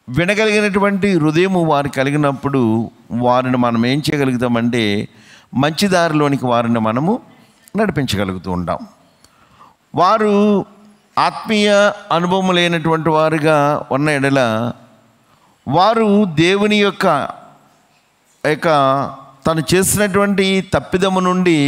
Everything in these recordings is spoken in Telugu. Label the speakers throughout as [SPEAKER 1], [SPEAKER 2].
[SPEAKER 1] వినగలిగినటువంటి హృదయము వారు కలిగినప్పుడు వారిని మనం ఏం చేయగలుగుతామంటే మంచి దారిలోనికి వారిని మనము నడిపించగలుగుతూ ఉంటాం వారు ఆత్మీయ అనుభవం లేనటువంటి వారుగా ఉన్న ఎడల వారు దేవుని యొక్క యొక్క తను చేసినటువంటి తప్పిదము నుండి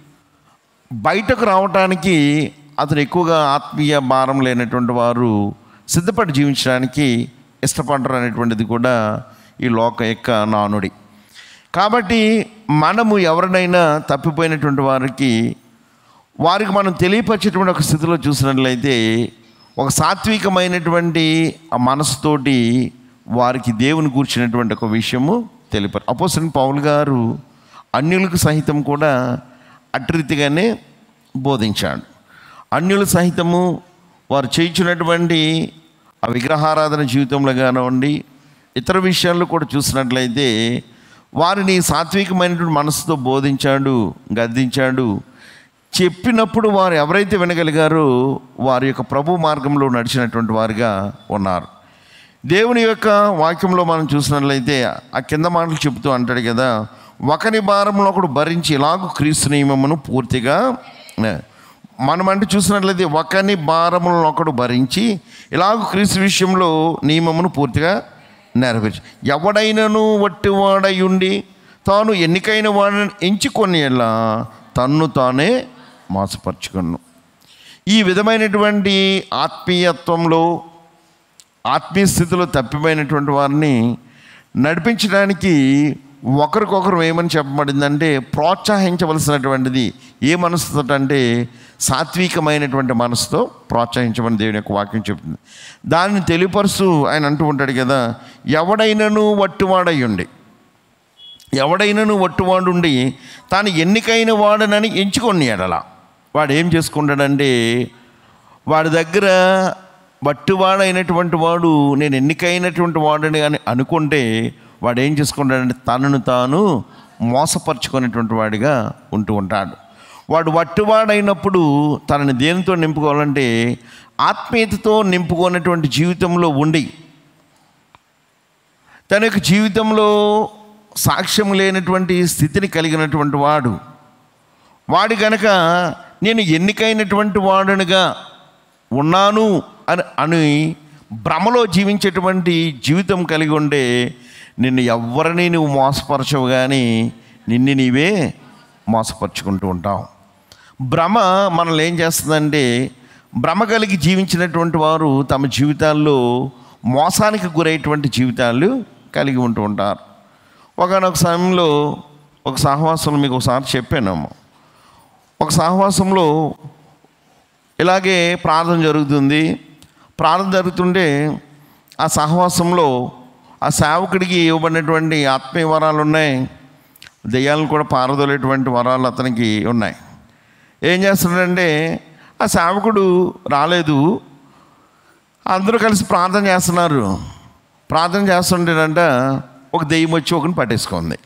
[SPEAKER 1] బయటకు రావటానికి అతను ఎక్కువగా ఆత్మీయ భారం లేనటువంటి వారు సిద్ధపడి జీవించడానికి ఇష్టపడరు అనేటువంటిది కూడా ఈ లోక యొక్క నానుడి కాబట్టి మనము ఎవరినైనా తప్పిపోయినటువంటి వారికి వారికి మనం తెలియపరిచేటువంటి ఒక స్థితిలో చూసినట్లయితే ఒక సాత్వికమైనటువంటి ఆ మనసుతోటి వారికి దేవుని కూర్చున్నటువంటి ఒక విషయము తెలిపారు అపోసన్ పౌల్ గారు అన్యులకు సహితం కూడా అట్రీతిగానే బోధించాడు అన్యుల సహితము వారు చేయించినటువంటి ఆ విగ్రహారాధన జీవితంలో కానివ్వండి ఇతర విషయాల్లో కూడా చూసినట్లయితే వారిని సాత్వికమైనటువంటి మనసుతో బోధించాడు గద్దించాడు చెప్పినప్పుడు వారు ఎవరైతే వినగలిగారో వారి యొక్క ప్రభు మార్గంలో నడిచినటువంటి వారుగా ఉన్నారు దేవుని యొక్క వాక్యంలో మనం చూసినట్లయితే ఆ కింద మాటలు చెబుతూ అంటాడు కదా ఒకని భారంలో ఒకడు భరించి ఇలాగ క్రీస్తు నియమమును పూర్తిగా నే- మనం అంటే చూసినట్లయితే ఒకని భారములను ఒకడు భరించి ఇలాగ క్రీస్తు విషయంలో నియమమును పూర్తిగా నెరవేర్చి ఎవడైనను వట్టివాడై ఉండి తాను ఎన్నికైన వాడిని ఎంచుకొని ఎలా తన్ను తానే మోసపరుచుకును ఈ విధమైనటువంటి ఆత్మీయత్వంలో ఆత్మీయ స్థితిలో తప్పిపోయినటువంటి వారిని నడిపించడానికి ఒకరికొకరు ఏమని చెప్పబడిందంటే ప్రోత్సహించవలసినటువంటిది ఏ మనసుతో అంటే సాత్వికమైనటువంటి మనసుతో ప్రోత్సహించమని దేవుని యొక్క వాక్యం చెప్తుంది దాన్ని తెలియపరుస్తూ ఆయన అంటూ ఉంటాడు కదా ఎవడైనను వట్టువాడై ఉండి ఎవడైనను వట్టువాడుండి తాను ఎన్నికైన వాడనని ఎంచుకొని ఎడల వాడు ఏం చేసుకుంటాడంటే వాడి దగ్గర వట్టువాడైనటువంటి వాడు నేను ఎన్నికైనటువంటి వాడని అని అనుకుంటే వాడు ఏం చేసుకుంటాడంటే తనను తాను మోసపరుచుకునేటువంటి వాడిగా ఉంటూ ఉంటాడు వాడు వట్టువాడైనప్పుడు తనని దేనితో నింపుకోవాలంటే ఆత్మీయతతో నింపుకున్నటువంటి జీవితంలో ఉండి తన యొక్క జీవితంలో సాక్ష్యం లేనటువంటి స్థితిని కలిగినటువంటి వాడు వాడు గనక నేను ఎన్నికైనటువంటి వాడునుగా ఉన్నాను అని అని భ్రమలో జీవించేటువంటి జీవితం కలిగి ఉండే నిన్ను ఎవరిని నువ్వు మోసపరచవు కానీ నిన్ను నీవే మోసపరుచుకుంటూ ఉంటావు భ్రమ మనల్ని ఏం చేస్తుందంటే భ్రమ కలిగి జీవించినటువంటి వారు తమ జీవితాల్లో మోసానికి గురయ్యేటువంటి జీవితాలు కలిగి ఉంటూ ఉంటారు ఒకనొక సమయంలో ఒక సహవాసంలో మీకు ఒకసారి చెప్పానమ్మ ఒక సహవాసంలో ఇలాగే ప్రార్థన జరుగుతుంది ప్రార్థన జరుగుతుంటే ఆ సహవాసంలో ఆ సేవకుడికి ఇవ్వబడినటువంటి ఆత్మీయ వరాలు ఉన్నాయి దెయ్యాలను కూడా పారదోలేటువంటి వరాలు అతనికి ఉన్నాయి ఏం చేస్తున్నాడంటే ఆ సేవకుడు రాలేదు అందరూ కలిసి ప్రార్థన చేస్తున్నారు ప్రార్థన చేస్తుంటేనంట ఒక దెయ్యం వచ్చి ఒకరిని పట్టేసుకుంది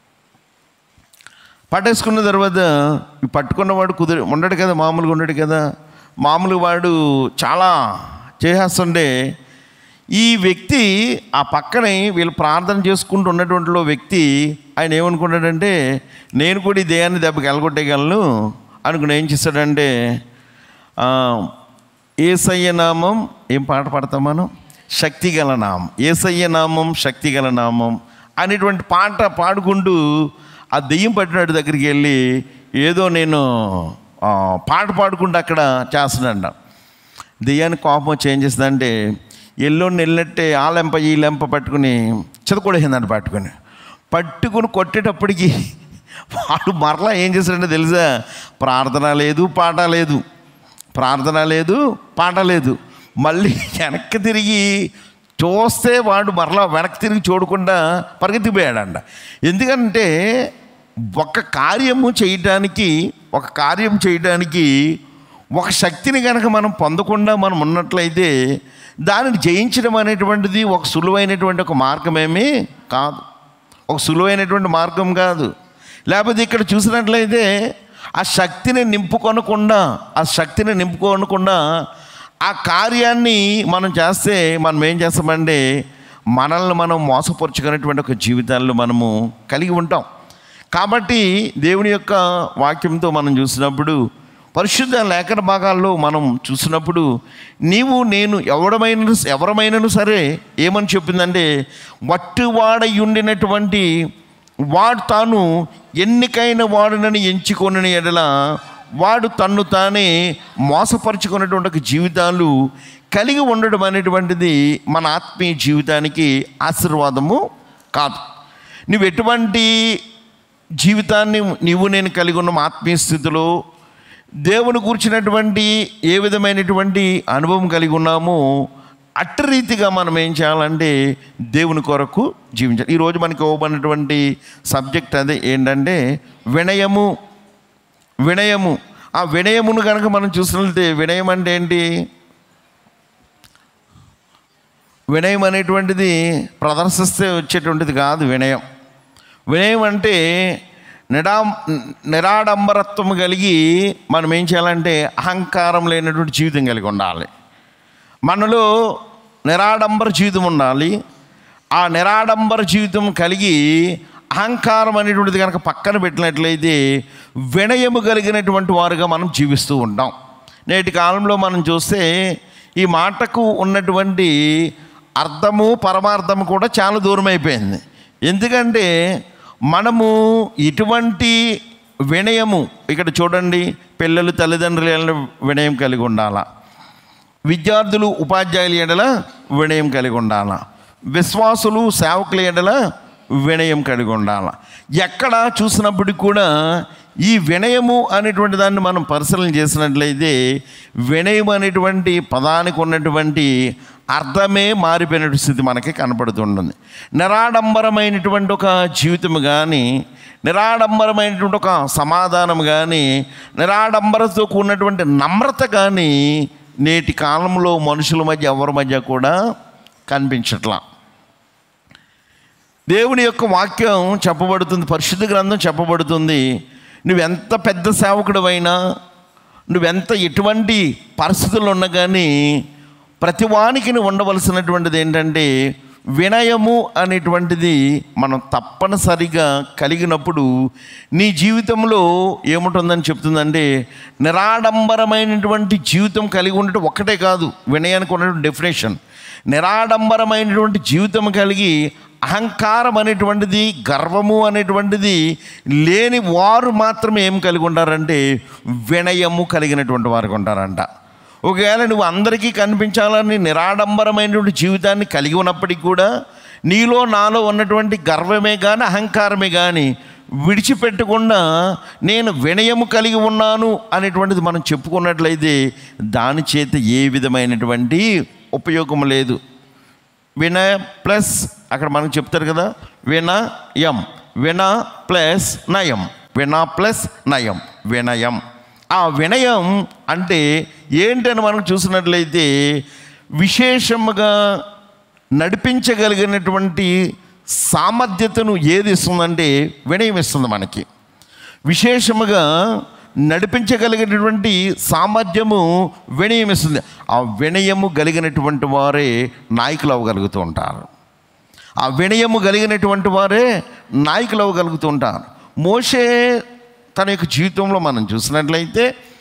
[SPEAKER 1] పట్టేసుకున్న తర్వాత ఈ పట్టుకున్నవాడు కుదిరి ఉండడు కదా మామూలుగా ఉండడు కదా మామూలుగా వాడు చాలా చేసేస్తుంటే ఈ వ్యక్తి ఆ పక్కనే వీళ్ళు ప్రార్థన చేసుకుంటూ ఉన్నటువంటి వ్యక్తి ఆయన ఏమనుకున్నాడంటే నేను కూడా ఈ దేయాన్ని దెబ్బకి ఎలగొట్టేయగలను అనుకుని ఏం చేశాడంటే ఆ, ఏసయ్య నామం ఏం పాట పాడతాం మనం శక్తిగల నామం ఏసయ్య నామం శక్తిగల నామం అనేటువంటి పాట పాడుకుంటూ ఆ దెయ్యం పట్టినాడు దగ్గరికి వెళ్ళి ఏదో నేను ఆ, పాట పాడుకుంటూ అక్కడ చేస్తున్నాడు దెయ్యానికి కోపం వచ్చి ఏం చేస్తుందంటే ఎల్లుండి వెళ్ళినట్టే ఆ లెంప ఈ లెంప పట్టుకుని చితకొడేసిందంట పట్టుకుని పట్టుకుని కొట్టేటప్పటికి వాడు మరలా ఏం చేశాడంటే తెలుసా ప్రార్థన లేదు పాట లేదు ప్రార్థన లేదు పాట లేదు మళ్ళీ వెనక్కి తిరిగి చూస్తే వాడు మరలా వెనక్కి తిరిగి చూడకుండా పరిగెత్తిపోయాడంట ఎందుకంటే ఒక కార్యము చేయటానికి ఒక కార్యం చేయటానికి ఒక శక్తిని కనుక మనం పొందకుండా మనం ఉన్నట్లయితే దానిని జయించడం అనేటువంటిది ఒక సులువైనటువంటి ఒక మార్గమేమీ కాదు ఒక సులువైనటువంటి మార్గం కాదు లేకపోతే ఇక్కడ చూసినట్లయితే ఆ శక్తిని నింపుకొనకుండా ఆ శక్తిని నింపుకోనకుండా ఆ కార్యాన్ని మనం చేస్తే మనం ఏం చేస్తామంటే మనల్ని మనం మోసపరుచుకునేటువంటి ఒక జీవితాల్లో మనము కలిగి ఉంటాం కాబట్టి దేవుని యొక్క వాక్యంతో మనం చూసినప్పుడు పరిశుద్ధ లేఖన భాగాల్లో మనం చూసినప్పుడు నీవు నేను ఎవడమైన ఎవరమైనను సరే ఏమని చెప్పిందంటే వట్టువాడై ఉండినటువంటి వాడు తాను ఎన్నికైన వాడునని ఎంచుకొనని ఎడల వాడు తన్ను తానే మోసపరుచుకున్నటువంటి ఒక జీవితాలు కలిగి ఉండడం అనేటువంటిది మన ఆత్మీయ జీవితానికి ఆశీర్వాదము కాదు నువ్వు ఎటువంటి జీవితాన్ని నీవు నేను కలిగి ఉన్న ఆత్మీయ స్థితిలో దేవుని కూర్చున్నటువంటి ఏ విధమైనటువంటి అనుభవం కలిగి ఉన్నామో అట్టి రీతిగా మనం ఏం చేయాలంటే దేవుని కొరకు జీవించాలి ఈరోజు మనకి ఇవ్వబడినటువంటి సబ్జెక్ట్ అదే ఏంటంటే వినయము వినయము ఆ వినయమును కనుక మనం చూసినట్లయితే వినయం అంటే ఏంటి వినయం అనేటువంటిది ప్రదర్శిస్తే వచ్చేటువంటిది కాదు వినయం వినయం అంటే నిడా నిరాడంబరత్వం కలిగి మనం ఏం చేయాలంటే అహంకారం లేనటువంటి జీవితం కలిగి ఉండాలి మనలో నిరాడంబర జీవితం ఉండాలి ఆ నిరాడంబర జీవితం కలిగి అహంకారం అనేటువంటిది కనుక పక్కన పెట్టినట్లయితే వినయము కలిగినటువంటి వారుగా మనం జీవిస్తూ ఉంటాం నేటి కాలంలో మనం చూస్తే ఈ మాటకు ఉన్నటువంటి అర్థము పరమార్థము కూడా చాలా దూరం అయిపోయింది ఎందుకంటే మనము ఇటువంటి వినయము ఇక్కడ చూడండి పిల్లలు తల్లిదండ్రుల వినయం కలిగి ఉండాలా విద్యార్థులు ఉపాధ్యాయుల ఎడల వినయం కలిగి ఉండాల విశ్వాసులు సేవకుల ఎడల వినయం కలిగి ఉండాల ఎక్కడ చూసినప్పటికీ కూడా ఈ వినయము అనేటువంటి దాన్ని మనం పరిశీలన చేసినట్లయితే వినయం అనేటువంటి పదానికి ఉన్నటువంటి అర్థమే మారిపోయినటువంటి స్థితి మనకి కనపడుతుంటుంది నిరాడంబరమైనటువంటి ఒక జీవితం కానీ నిరాడంబరమైనటువంటి ఒక సమాధానం కానీ నిరాడంబరతో కూడినటువంటి నమ్రత కానీ నేటి కాలంలో మనుషుల మధ్య ఎవరి మధ్య కూడా కనిపించట్లా దేవుని యొక్క వాక్యం చెప్పబడుతుంది పరిశుద్ధ గ్రంథం చెప్పబడుతుంది నువ్వెంత పెద్ద సేవకుడివైనా నువ్వెంత ఎటువంటి పరిస్థితుల్లో ఉన్నా కానీ ప్రతివానికి నువ్వు ఉండవలసినటువంటిది ఏంటంటే వినయము అనేటువంటిది మనం తప్పనిసరిగా కలిగినప్పుడు నీ జీవితంలో ఏముంటుందని చెప్తుందంటే నిరాడంబరమైనటువంటి జీవితం కలిగి ఉండటం ఒక్కటే కాదు వినయానికి ఉన్నటువంటి డెఫినేషన్ నిరాడంబరమైనటువంటి జీవితం కలిగి అహంకారం అనేటువంటిది గర్వము అనేటువంటిది లేని వారు మాత్రమే ఏం కలిగి ఉంటారంటే వినయము కలిగినటువంటి వారు ఉంటారంట ఒకవేళ నువ్వు అందరికీ కనిపించాలని నిరాడంబరమైనటువంటి జీవితాన్ని కలిగి ఉన్నప్పటికీ కూడా నీలో నాలో ఉన్నటువంటి గర్వమే కానీ అహంకారమే కానీ విడిచిపెట్టకుండా నేను వినయము కలిగి ఉన్నాను అనేటువంటిది మనం చెప్పుకున్నట్లయితే దాని చేత ఏ విధమైనటువంటి ఉపయోగం లేదు వినయ ప్లస్ అక్కడ మనకు చెప్తారు కదా వినయం విన ప్లస్ నయం విన ప్లస్ నయం వినయం ఆ వినయం అంటే ఏంటని మనం చూసినట్లయితే విశేషముగా నడిపించగలిగినటువంటి సామర్థ్యతను ఏది ఇస్తుందంటే వినయం ఇస్తుంది మనకి విశేషముగా నడిపించగలిగినటువంటి సామర్థ్యము వినయం ఇస్తుంది ఆ వినయము కలిగినటువంటి వారే నాయకులు అవ్వగలుగుతూ ఉంటారు ఆ వినయము కలిగినటువంటి వారే నాయకులు అవ్వగలుగుతూ ఉంటారు మోషే తన యొక్క జీవితంలో మనం చూసినట్లయితే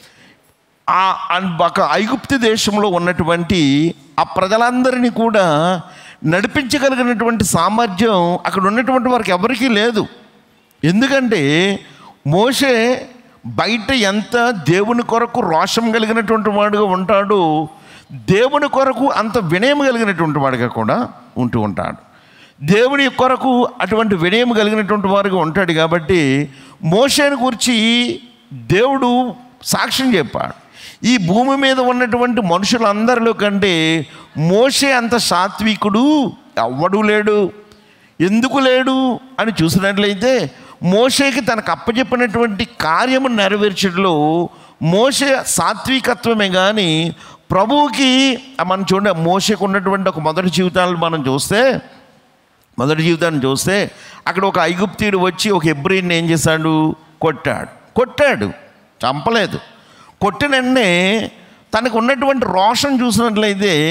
[SPEAKER 1] ఆ అన్- ఒక ఐగుప్తు దేశంలో ఉన్నటువంటి ఆ ప్రజలందరినీ కూడా నడిపించగలిగినటువంటి సామర్థ్యం అక్కడ ఉన్నటువంటి వారికి ఎవరికీ లేదు ఎందుకంటే మోషే బయట ఎంత దేవుని కొరకు రోషం కలిగినటువంటి వాడుగా ఉంటాడో దేవుని కొరకు అంత వినయం కలిగినటువంటి వాడిగా కూడా ఉంటూ ఉంటాడు దేవుని కొరకు అటువంటి వినయం కలిగినటువంటి వారుగా ఉంటాడు కాబట్టి మోషేని గురించి దేవుడు సాక్ష్యం చెప్పాడు ఈ భూమి మీద ఉన్నటువంటి మనుషులందరిలో కంటే మోషే అంత సాత్వికుడు ఎవ్వడూ లేడు ఎందుకు లేడు అని చూసినట్లయితే మోషేకి తనకు అప్పచెప్పినటువంటి కార్యము నెరవేర్చడంలో మోషే సాత్వికత్వమే కానీ ప్రభువుకి మనం చూడండి మోషకు ఉన్నటువంటి ఒక మొదటి జీవితాలను మనం చూస్తే మొదటి జీవితాన్ని చూస్తే అక్కడ ఒక ఐగుప్తీయుడు వచ్చి ఒక ఎబ్రిని ఏం చేశాడు కొట్టాడు కొట్టాడు చంపలేదు కొట్టిన వెంటనే తనకు ఉన్నటువంటి రోషం చూసినట్లయితే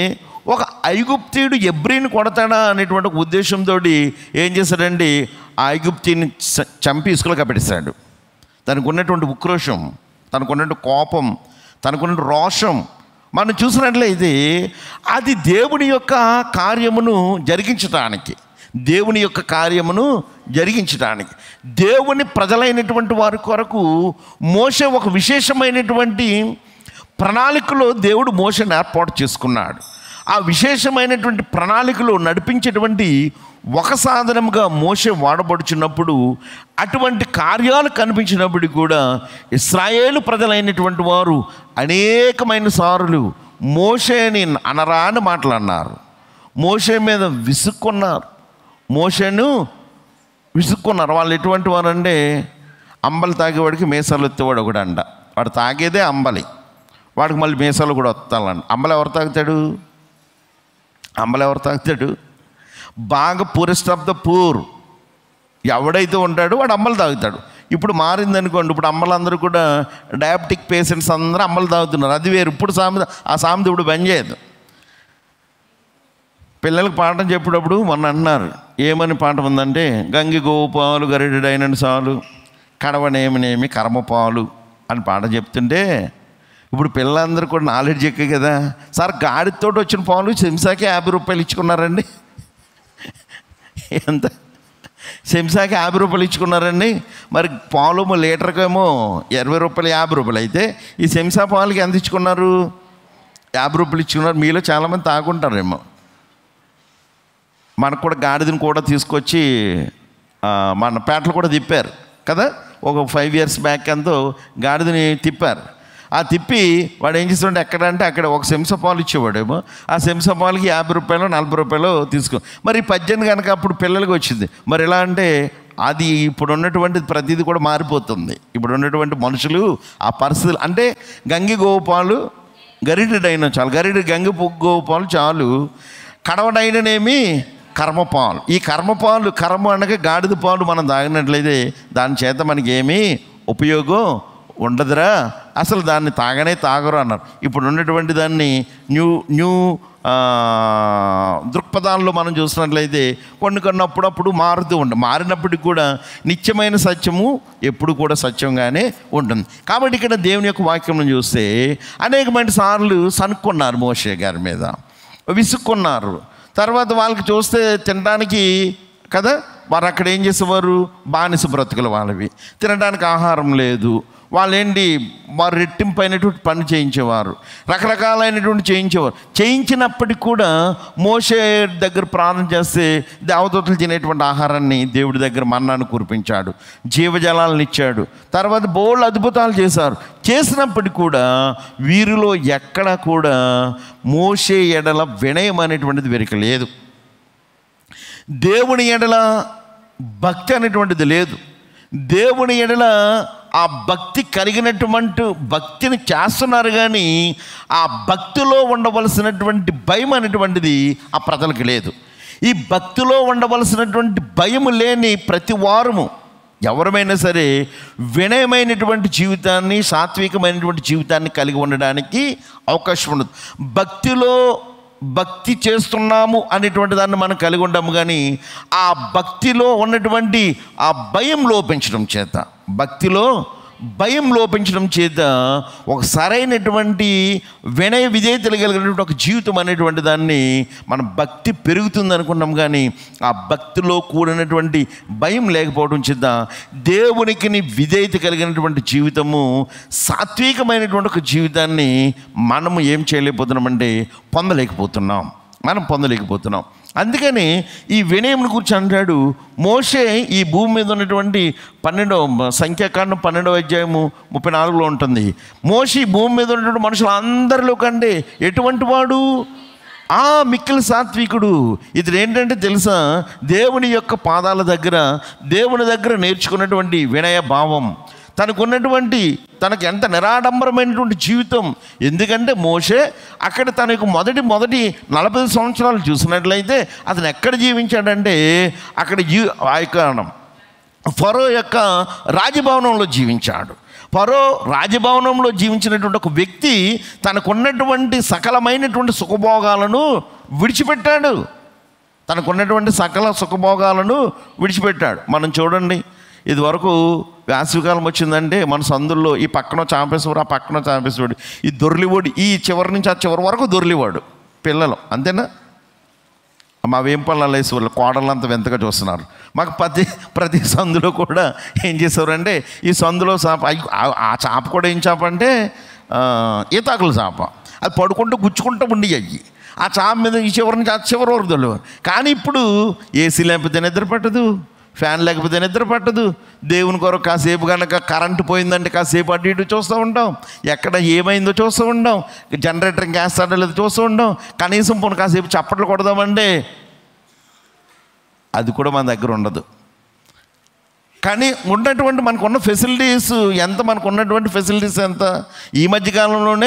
[SPEAKER 1] ఒక ఐగుప్తీయుడు ఎబ్రిని కొడతాడా అనేటువంటి ఒక ఉద్దేశంతో ఏం చేశాడండి ఆ ఐగుప్తిని చ- చంపి ఇసుకలో కప్పెట్టేశాడు తనకు ఉన్నటువంటి ఉక్రోషం తనకు ఉన్నటువంటి కోపం తనకున్న రోషం మనం చూసినట్లయితే అది దేవుని యొక్క కార్యమును జరిగించటానికి దేవుని యొక్క కార్యమును జరిగించటానికి దేవుని ప్రజలైనటువంటి వారి కొరకు మోసే ఒక విశేషమైనటువంటి ప్రణాళికలో దేవుడు మోసను ఏర్పాటు చేసుకున్నాడు ఆ విశేషమైనటువంటి ప్రణాళికలో నడిపించేటువంటి ఒక సాధనముగా మోసే వాడబడుచున్నప్పుడు అటువంటి కార్యాలు కనిపించినప్పుడు కూడా ఇస్రాయేలు ప్రజలైనటువంటి వారు అనేకమైన సారులు మోషేని అనరాని మాటలన్నారు మోషే మీద విసుక్కున్నారు మోషేను విసుక్కున్నారు వాళ్ళు ఎటువంటి వారు అంటే అంబలి తాగేవాడికి మీసాలు ఎత్తేవాడు ఒకడు అంట వాడు తాగేదే అంబలి వాడికి మళ్ళీ మీసాలు కూడా వస్తాలంట అంబలి ఎవరు తాగుతాడు అంబలి ఎవరు తాగుతాడు బాగా పూరెస్ట్ ఆఫ్ ద పూర్ ఎవడైతే ఉంటాడో వాడు అమ్మలు తాగుతాడు ఇప్పుడు మారింది అనుకోండి ఇప్పుడు అమ్మలందరూ కూడా డయాబెటిక్ పేషెంట్స్ అందరూ అమ్మలు తాగుతున్నారు అది వేరు ఇప్పుడు సామెత ఆ సామెత ఇప్పుడు బంద్ చేయదు పిల్లలకు పాఠం చెప్పేటప్పుడు మొన్న అన్నారు ఏమని పాఠం ఉందంటే గంగి గోవు పాలు గరిడైన సాలు కడవనేమినేమి కర్మపాలు అని పాఠం చెప్తుంటే ఇప్పుడు పిల్లలందరూ కూడా నాలెడ్జ్ ఎక్కే కదా సార్ గాడితో వచ్చిన పాలు శంసాకి యాభై రూపాయలు ఇచ్చుకున్నారండి ఎంత శంసాకి యాభై రూపాయలు ఇచ్చుకున్నారండి మరి పాలు మా లీటర్కేమో ఇరవై రూపాయలు యాభై రూపాయలు అయితే ఈ శంసా పాలకి ఎంత ఇచ్చుకున్నారు యాభై రూపాయలు ఇచ్చుకున్నారు మీలో చాలామంది తాగుంటారేమో మనకు కూడా గాడిదని కూడా తీసుకొచ్చి ఆ, మన పేటలు కూడా తిప్పారు కదా ఒక ఫైవ్ ఇయర్స్ బ్యాక్ ఎంతో గాడిదని తిప్పారు ఆ తిప్పి వాడు ఏం చేస్తుంటే ఎక్కడంటే అక్కడ ఒక శంస పాలు ఇచ్చేవాడేమో ఆ శంస పాలకి యాభై రూపాయలు నలభై రూపాయలు తీసుకో మరి ఈ పద్దెనిమిది కనుక అప్పుడు పిల్లలకి వచ్చింది మరి ఎలా అంటే అది ఇప్పుడు ఉన్నటువంటి ప్రతిదీ కూడా మారిపోతుంది ఇప్పుడు ఉన్నటువంటి మనుషులు ఆ పరిస్థితులు అంటే గంగి గోవు పాలు గరిటెడైన చాలు గరిటె గంగి గోవు పాలు చాలు కడవడైననేమి కర్మపాలు ఈ కర్మపాలు కర్మ అనగా గాడిద పాలు మనం తాగినట్లయితే దాని చేత మనకి ఏమీ ఉపయోగం ఉండదురా అసలు దాన్ని తాగనే తాగరు అన్నారు ఇప్పుడు ఉన్నటువంటి దాన్ని న్యూ న్యూ ఆ, దృక్పథాల్లో మనం చూసినట్లయితే కొన్ని కొన్ని అప్పుడప్పుడు మారుతూ ఉంటుంది మారినప్పటికీ కూడా నిత్యమైన సత్యము ఎప్పుడు కూడా సత్యంగానే ఉంటుంది కాబట్టి ఇక్కడ దేవుని యొక్క వాక్యం చూస్తే అనేకమైన సార్లు సనుక్కున్నారు మోషే గారి మీద విసుక్కున్నారు తర్వాత వాళ్ళకి చూస్తే తినడానికి కదా వారు అక్కడ ఏం చేసేవారు బానిస బ్రతుకులు వాళ్ళవి తినడానికి ఆహారం లేదు వాళ్ళు ఏంటి వారు రెట్టింపైనటువంటి పని చేయించేవారు రకరకాలైనటువంటి చేయించేవారు చేయించినప్పటికీ కూడా మోసే దగ్గర ప్రార్థన చేస్తే దేవదూతలు తినేటువంటి ఆహారాన్ని దేవుడి దగ్గర మన్నాను కురిపించాడు జీవజలాలను ఇచ్చాడు తర్వాత బోళ్ళు అద్భుతాలు చేశారు చేసినప్పటికీ కూడా వీరిలో ఎక్కడ కూడా మోసే ఎడల వినయం అనేటువంటిది వీరికి లేదు దేవుని ఎడల భక్తి అనేటువంటిది లేదు దేవుని ఎడల ఆ భక్తి కలిగినటువంటి భక్తిని చేస్తున్నారు కానీ ఆ భక్తిలో ఉండవలసినటువంటి భయం అనేటువంటిది ఆ ప్రజలకు లేదు ఈ భక్తిలో ఉండవలసినటువంటి భయం లేని ప్రతి వారము ఎవరమైనా సరే వినయమైనటువంటి జీవితాన్ని సాత్వికమైనటువంటి జీవితాన్ని కలిగి ఉండడానికి అవకాశం ఉండదు భక్తిలో భక్తి చేస్తున్నాము అనేటువంటి దాన్ని మనం కలిగి ఉంటాము కానీ ఆ భక్తిలో ఉన్నటువంటి ఆ భయం లోపించడం చేత భక్తిలో భయం లోపించడం చేత ఒక సరైనటువంటి వినయ విధేయతలు కలిగినటువంటి ఒక జీవితం అనేటువంటి దాన్ని మన భక్తి పెరుగుతుంది అనుకున్నాం కానీ ఆ భక్తిలో కూడినటువంటి భయం లేకపోవడం చేత దేవునికి నీ విధేయత కలిగినటువంటి జీవితము సాత్వికమైనటువంటి ఒక జీవితాన్ని మనము ఏం చేయలేకపోతున్నామంటే పొందలేకపోతున్నాం మనం పొందలేకపోతున్నాం అందుకని ఈ వినయముని గురించి అంటాడు మోషే ఈ భూమి మీద ఉన్నటువంటి పన్నెండవ సంఖ్యాకాండం పన్నెండవ అధ్యాయము ముప్పై నాలుగులో ఉంటుంది మోషి ఈ భూమి మీద ఉన్నటువంటి మనుషులు అందరిలో కంటే ఎటువంటి వాడు ఆ మిక్కిలి సాత్వికుడు ఇది ఏంటంటే తెలుసా దేవుని యొక్క పాదాల దగ్గర దేవుని దగ్గర నేర్చుకున్నటువంటి వినయ భావం తనకున్నటువంటి తనకు ఎంత నిరాడంబరమైనటువంటి జీవితం ఎందుకంటే మోషే అక్కడ తనకు మొదటి మొదటి నలభై సంవత్సరాలు చూసినట్లయితే అతను ఎక్కడ జీవించాడంటే అక్కడ జీ ఆ యొక్క ఫరో యొక్క రాజభవనంలో జీవించాడు ఫరో రాజభవనంలో జీవించినటువంటి ఒక వ్యక్తి తనకున్నటువంటి సకలమైనటువంటి సుఖభోగాలను విడిచిపెట్టాడు తనకున్నటువంటి సకల సుఖభోగాలను విడిచిపెట్టాడు మనం చూడండి ఇది వరకు వేసవికాలం వచ్చిందంటే మన సందుల్లో ఈ పక్కన చాంపేశ్వరు ఆ పక్కన చాంపేశ్వరుడు ఈ దొర్లివాడు ఈ చివరి నుంచి ఆ చివరి వరకు దొర్లివాడు పిల్లలు అంతేనా మా వేంపల్ల వాళ్ళు కోడలంతా వింతగా చూస్తున్నారు మాకు ప్రతి ప్రతి సందులో కూడా ఏం చేసేవారంటే ఈ సందులో చేప అయ్- ఆ- ఆ చేప కూడా ఏం చేప అంటే ఆ, ఈతాకుల చేప అది పడుకుంటూ గుచ్చుకుంటూ ఉండి అయ్యి ఆ చేప మీద ఈ చివరి నుంచి ఆ చివరి వరకు తెలియదు కానీ ఇప్పుడు ఏసీ లేకపోతే నిద్ర పట్టదు ఫ్యాన్ లేకపోతే నిద్ర పట్టదు దేవుని కొరకు కాసేపు కనుక కరెంటు పోయిందంటే కాసేపు అటు ఇటు చూస్తూ ఉంటాం ఎక్కడ ఏమైందో చూస్తూ ఉంటాం జనరేటర్ వేస్తాడో లేదో చూస్తూ ఉంటాం కనీసం పోను కాసేపు చప్పట్లు కొడదామంటే అది కూడా మన దగ్గర ఉండదు కానీ ఉన్నటువంటి మనకు ఉన్న ఫెసిలిటీస్ ఎంత మనకు ఉన్నటువంటి ఫెసిలిటీస్ ఎంత ఈ మధ్య కాలంలోనే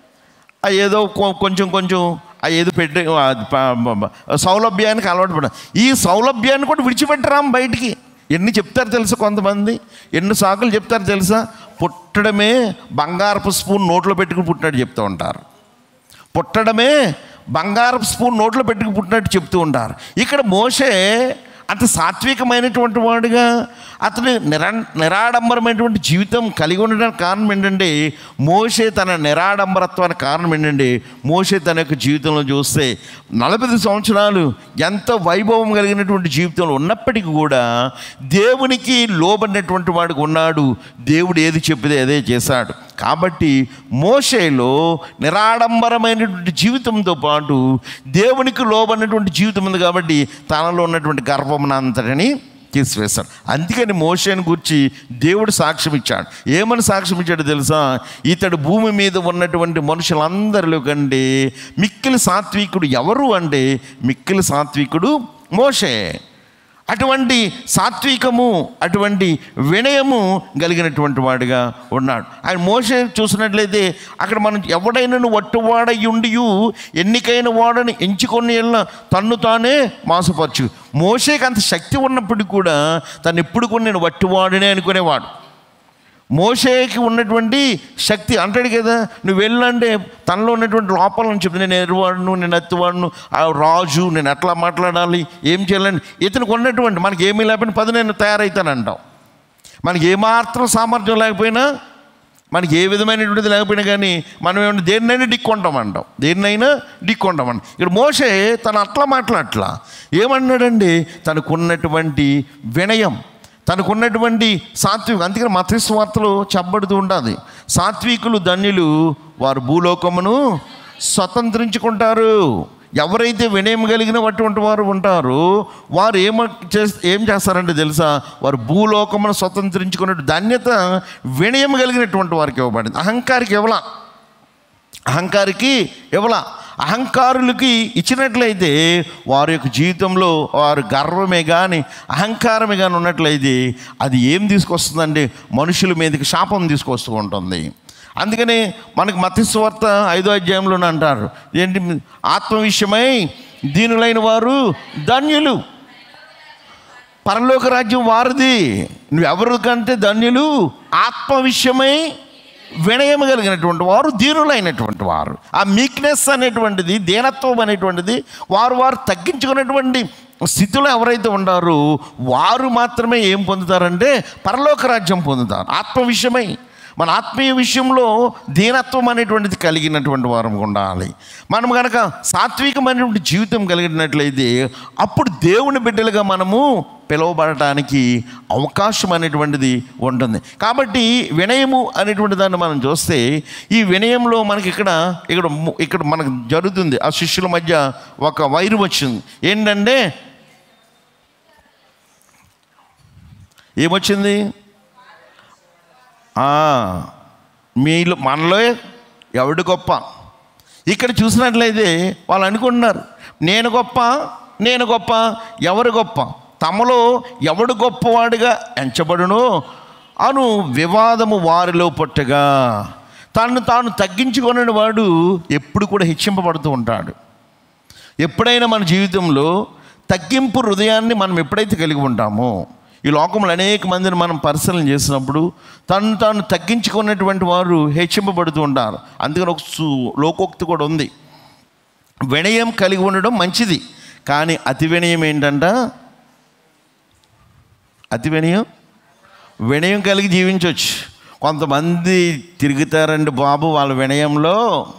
[SPEAKER 1] ఆ ఏదో కొ- కొంచెం కొంచెం ఆ ఏదో పెట్టి ఆ ప- ప- ప- సౌలభ్యానికి అలవాటు పడ ఈ సౌలభ్యాన్ని కూడా విడిచిపెట్టరాం బయటికి ఎన్ని చెప్తారు తెలుసా కొంతమంది ఎన్ని సాకులు చెప్తారు తెలుసా పుట్టడమే బంగారపు స్పూన్ నోట్లో పెట్టుకుని పుట్టినట్టు చెప్తూ ఉంటారు పుట్టడమే బంగారపు స్పూన్ నోట్లో పెట్టుకు పుట్టినట్టు చెప్తూ ఉంటారు ఇక్కడ మోషే అంత సాత్వికమైనటువంటి వాడుగా అతను నిరా నిరాడంబరమైనటువంటి జీవితం కలిగి ఉండడానికి కారణం ఏంటంటే మోషే తన నిరాడంబరత్వానికి కారణం ఏంటంటే మోషే తన యొక్క జీవితంలో చూస్తే నలభై సంవత్సరాలు ఎంత వైభవం కలిగినటువంటి జీవితంలో ఉన్నప్పటికీ కూడా దేవునికి లోబడినటువంటి వాడికి ఉన్నాడు దేవుడు ఏది చెప్పితే అదే చేశాడు కాబట్టి మోషేలో నిరాడంబరమైనటువంటి జీవితంతో పాటు దేవునికి లోబడినటువంటి జీవితం ఉంది కాబట్టి తనలో ఉన్నటువంటి గర్వం అంతటిని తీసివేశాడు అందుకని మోషేని గురించి దేవుడు సాక్ష్యం ఇచ్చాడు ఏమని సాక్ష్యం ఇచ్చాడు తెలుసా ఇతడు భూమి మీద ఉన్నటువంటి మనుషులందరిలో కంటే మిక్కిలి సాత్వికుడు ఎవరు అంటే మిక్కిలి సాత్వికుడు మోషే అటువంటి సాత్వికము అటువంటి వినయము కలిగినటువంటి వాడిగా ఉన్నాడు ఆయన మోసే చూసినట్లయితే అక్కడ మనం ఎవడైనా వట్టువాడై ఉండి ఎన్నికైన వాడని ఎంచుకొని వెళ్ళిన తన్ను తానే మాసపరచు మోసేకి అంత శక్తి ఉన్నప్పటికీ కూడా తను ఎప్పుడు కూడా నేను వట్టివాడనే అనుకునేవాడు మోషేకి ఉన్నటువంటి శక్తి అంటాడు కదా నువ్వు వెళ్ళంటే తనలో ఉన్నటువంటి లోపాలను చెప్తే నేను ఎరువాడును నేను ఎత్తువాడును ఆ రాజు నేను ఎట్లా మాట్లాడాలి ఏం చేయాలని ఇతనికి ఉన్నటువంటి మనకి ఏమీ లేకపోయినా పది నేను తయారవుతానంటాం మనకి ఏమాత్రం సామర్థ్యం లేకపోయినా మనకి ఏ విధమైనటువంటిది లేకపోయినా కానీ మనం ఏమన్నా దేన్నైనా డిక్కొంటామంటాం దేన్నైనా డిక్కొంటామంటాం ఇక్కడ మోషే తను అట్లా మాట్లాడట్లా ఏమన్నాడండి తనకున్నటువంటి వినయం తనకున్నటువంటి సాత్వికం అందుకని మతస్వార్తలు చెప్పబడుతూ ఉంటుంది సాత్వికులు ధన్యులు వారు భూలోకమును స్వతంత్రించుకుంటారు ఎవరైతే వినయం కలిగిన అటువంటి వారు ఉంటారో వారు ఏమ చేస్ ఏం చేస్తారంటే తెలుసా వారు భూలోకమును స్వతంత్రించుకునే ధన్యత వినయం కలిగినటువంటి వారికి ఇవ్వబడింది అహంకారికి ఇవ్వలా అహంకారికి ఇవ్వల అహంకారులకి ఇచ్చినట్లయితే వారి యొక్క జీవితంలో వారు గర్వమే కానీ అహంకారమే కానీ ఉన్నట్లయితే అది ఏం తీసుకొస్తుందంటే మనుషుల మీదకి శాపం తీసుకొస్తూ ఉంటుంది అందుకనే మనకి మతస్వార్త ఐదో అధ్యాయంలోనే అంటారు ఏంటి ఆత్మ విషయమై దీనులైన వారు ధన్యులు పరలోక రాజ్యం వారిది నువ్వెవరు కంటే ధన్యులు ఆత్మ విషయమై వినయం కలిగినటువంటి వారు దీనులైనటువంటి వారు ఆ మీక్నెస్ అనేటువంటిది దీనత్వం అనేటువంటిది వారు వారు తగ్గించుకున్నటువంటి స్థితిలో ఎవరైతే ఉండారో వారు మాత్రమే ఏం పొందుతారంటే పరలోక రాజ్యం పొందుతారు ఆత్మ విషయమై మన ఆత్మీయ విషయంలో దీనత్వం అనేటువంటిది కలిగినటువంటి వారం ఉండాలి మనం కనుక సాత్వికమైనటువంటి జీవితం కలిగినట్లయితే అప్పుడు దేవుని బిడ్డలుగా మనము పిలువబడటానికి అవకాశం అనేటువంటిది ఉంటుంది కాబట్టి వినయము అనేటువంటి దాన్ని మనం చూస్తే ఈ వినయంలో మనకి ఇక్కడ ఇక్కడ ము- ఇక్కడ మనకు జరుగుతుంది ఆ శిష్యుల మధ్య ఒక వైరు వచ్చింది ఏంటంటే ఏమొచ్చింది ఆ, మీలో మనలో ఎవడు గొప్ప ఇక్కడ చూసినట్లయితే వాళ్ళు అనుకుంటున్నారు నేను గొప్ప నేను గొప్ప ఎవరు గొప్ప తమలో ఎవడు గొప్పవాడిగా ఎంచబడునో అను వివాదము వారిలో పుట్టగా తను తాను తగ్గించుకునే వాడు ఎప్పుడు కూడా హెచ్చింపబడుతూ ఉంటాడు ఎప్పుడైనా మన జీవితంలో తగ్గింపు హృదయాన్ని మనం ఎప్పుడైతే కలిగి ఉంటామో ఈ లోకంలో అనేక మందిని మనం పరిశీలన చేసినప్పుడు తను తాను తగ్గించుకున్నటువంటి వారు హెచ్చింపబడుతూ ఉంటారు అందుకని ఒక సు- లోకోక్తి కూడా ఉంది వినయం కలిగి ఉండడం మంచిది కానీ అతి వినయం ఏంటంట అతి వినయం వినయం కలిగి జీవించవచ్చు కొంతమంది తిరుగుతారండి బాబు వాళ్ళ వినయంలో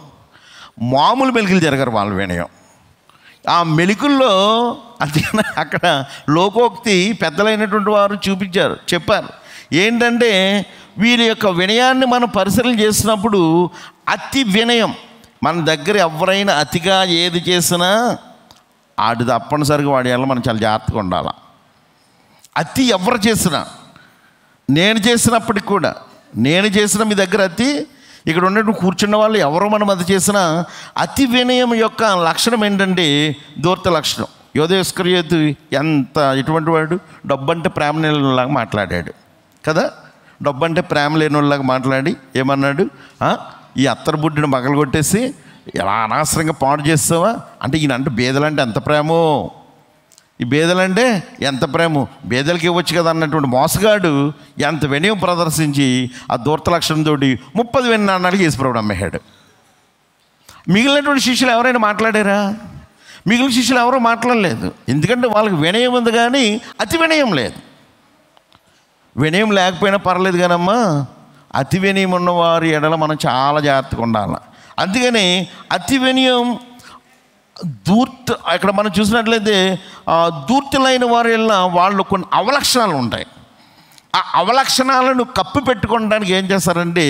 [SPEAKER 1] మామూలు మెలికలు జరగరు వాళ్ళ వినయం ఆ మెలికల్లో అందుకని అక్కడ లోకోక్తి పెద్దలైనటువంటి వారు చూపించారు చెప్పారు ఏంటంటే వీరి యొక్క వినయాన్ని మనం పరిశీలన చేసినప్పుడు అతి వినయం మన దగ్గర ఎవరైనా అతిగా ఏది చేసినా ఆడి తప్పనిసరిగా వాడి వల్ల మనం చాలా జాగ్రత్తగా ఉండాలి అతి ఎవరు చేసినా నేను చేసినప్పటికి కూడా నేను చేసిన మీ దగ్గర అతి ఇక్కడ ఉన్నట్టు కూర్చున్న వాళ్ళు ఎవరో మనం అది చేసినా అతి వినయం యొక్క లక్షణం ఏంటంటే దూర్త లక్షణం యోధేశ్వర్యతు ఎంత ఎటువంటి వాడు డబ్బు అంటే ప్రేమ లేనిలాగా మాట్లాడాడు కదా డబ్బు అంటే ప్రేమ లేని వాళ్ళలాగా మాట్లాడి ఏమన్నాడు "ఆ, ఈ అత్తర బుడ్డిని మగలు కొట్టేసి ఎలా అనవసరంగా పాడు చేస్తావా అంటే ఈయన అంటే బేదలంటే ఎంత ప్రేమో ఈ బేదలంటే ఎంత ప్రేమ బేదలకి ఇవ్వచ్చు కదా అన్నటువంటి మోసగాడు ఎంత వినయం ప్రదర్శించి ఆ దూర్త లక్షణంతో ముప్పది వెన్న నాన్నలకి యేసుప్రభుడు అమ్మేశాడు మిగిలినటువంటి శిష్యులు ఎవరైనా మాట్లాడారా మిగిలిన శిష్యులు ఎవరూ మాట్లాడలేదు ఎందుకంటే వాళ్ళకి వినయం ఉంది కానీ అతి వినయం లేదు వినయం లేకపోయినా పర్లేదు కానమ్మా అతి వినయం ఉన్న వారి ఎడల మనం చాలా జాగ్రత్తగా ఉండాలి అందుకని అతి వినయం దూర్త ఇక్కడ మనం చూసినట్లయితే ఆ, దూర్తులైన వారి వల్ల వాళ్ళు కొన్ని అవలక్షణాలు ఉంటాయి ఆ అవలక్షణాలను కప్పి పెట్టుకోవడానికి ఏం చేస్తారంటే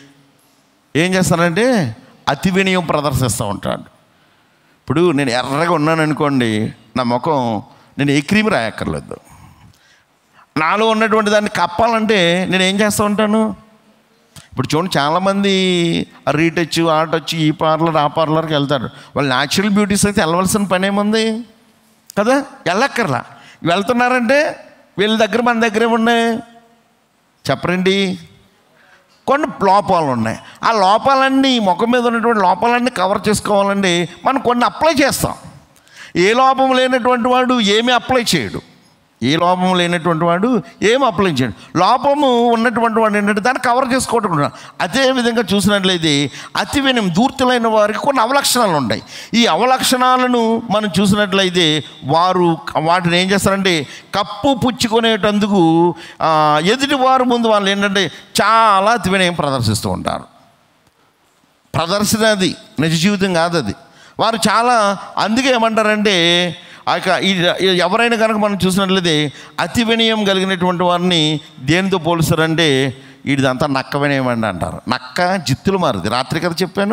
[SPEAKER 1] ఏం చేస్తారంటే అతి వినయం ప్రదర్శిస్తూ ఉంటాడు ఇప్పుడు నేను ఎర్రగా ఉన్నాను అనుకోండి నా ముఖం నేను ఏ క్రీమ్ రాయక్కర్లేదు నాలో ఉన్నటువంటి దాన్ని కప్పాలంటే నేను ఏం చేస్తూ ఉంటాను ఇప్పుడు చూడండి చాలామంది రీటచ్ ఆ టచ్ ఈ పార్లర్ ఆ పార్లర్కి వెళ్తారు వాళ్ళు న్యాచురల్ బ్యూటీస్ అయితే వెళ్ళవలసిన పని ఏముంది కదా వెళ్ళక్కర్లా వెళ్తున్నారంటే వీళ్ళ దగ్గర మన దగ్గర ఏమున్నాయి చెప్పరండి కొన్ని లోపాలు ఉన్నాయి ఆ లోపాలన్నీ ముఖం మీద ఉన్నటువంటి లోపాలన్నీ కవర్ చేసుకోవాలండి మనం కొన్ని అప్లై చేస్తాం ఏ లోపం లేనటువంటి వాడు ఏమీ అప్లై చేయడు ఏ లోపం లేనటువంటి వాడు ఏమి అప్లై చేయడు లోపము ఉన్నటువంటి వాడు ఏంటంటే దాన్ని కవర్ చేసుకోవటం కూడా. అదే విధంగా చూసినట్లయితే అతి వినయం దూర్తులైన వారికి కొన్ని అవలక్షణాలు ఉంటాయి ఈ అవలక్షణాలను మనం చూసినట్లయితే వారు వాటిని ఏం చేస్తారంటే కప్పు పుచ్చుకునేటందుకు ఆ, ఎదుటి వారు ముందు వాళ్ళు ఏంటంటే చాలా అతి వినయం ప్రదర్శిస్తూ ఉంటారు ప్రదర్శన అది నిజ జీవితం కాదు అది వారు చాలా అందుకే ఏమంటారంటే ఆ యొక్క ఈ- ఈ ఎవరైనా కనుక మనం చూసినట్లయితే అతి వినయం కలిగినటువంటి వారిని దేనితో పోలుస్తారంటే వీడిదంతా నక్క వినయం అండి అంటారు నక్క జిత్తులు మారుది రాత్రి కదా చెప్పాను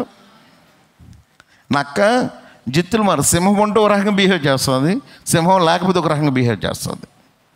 [SPEAKER 1] నక్క జిత్తులు మారు సింహం ఉంటే ఒక రకంగా బిహేవ్ చేస్తుంది సింహం లేకపోతే ఒక రకంగా బిహేవ్ చేస్తుంది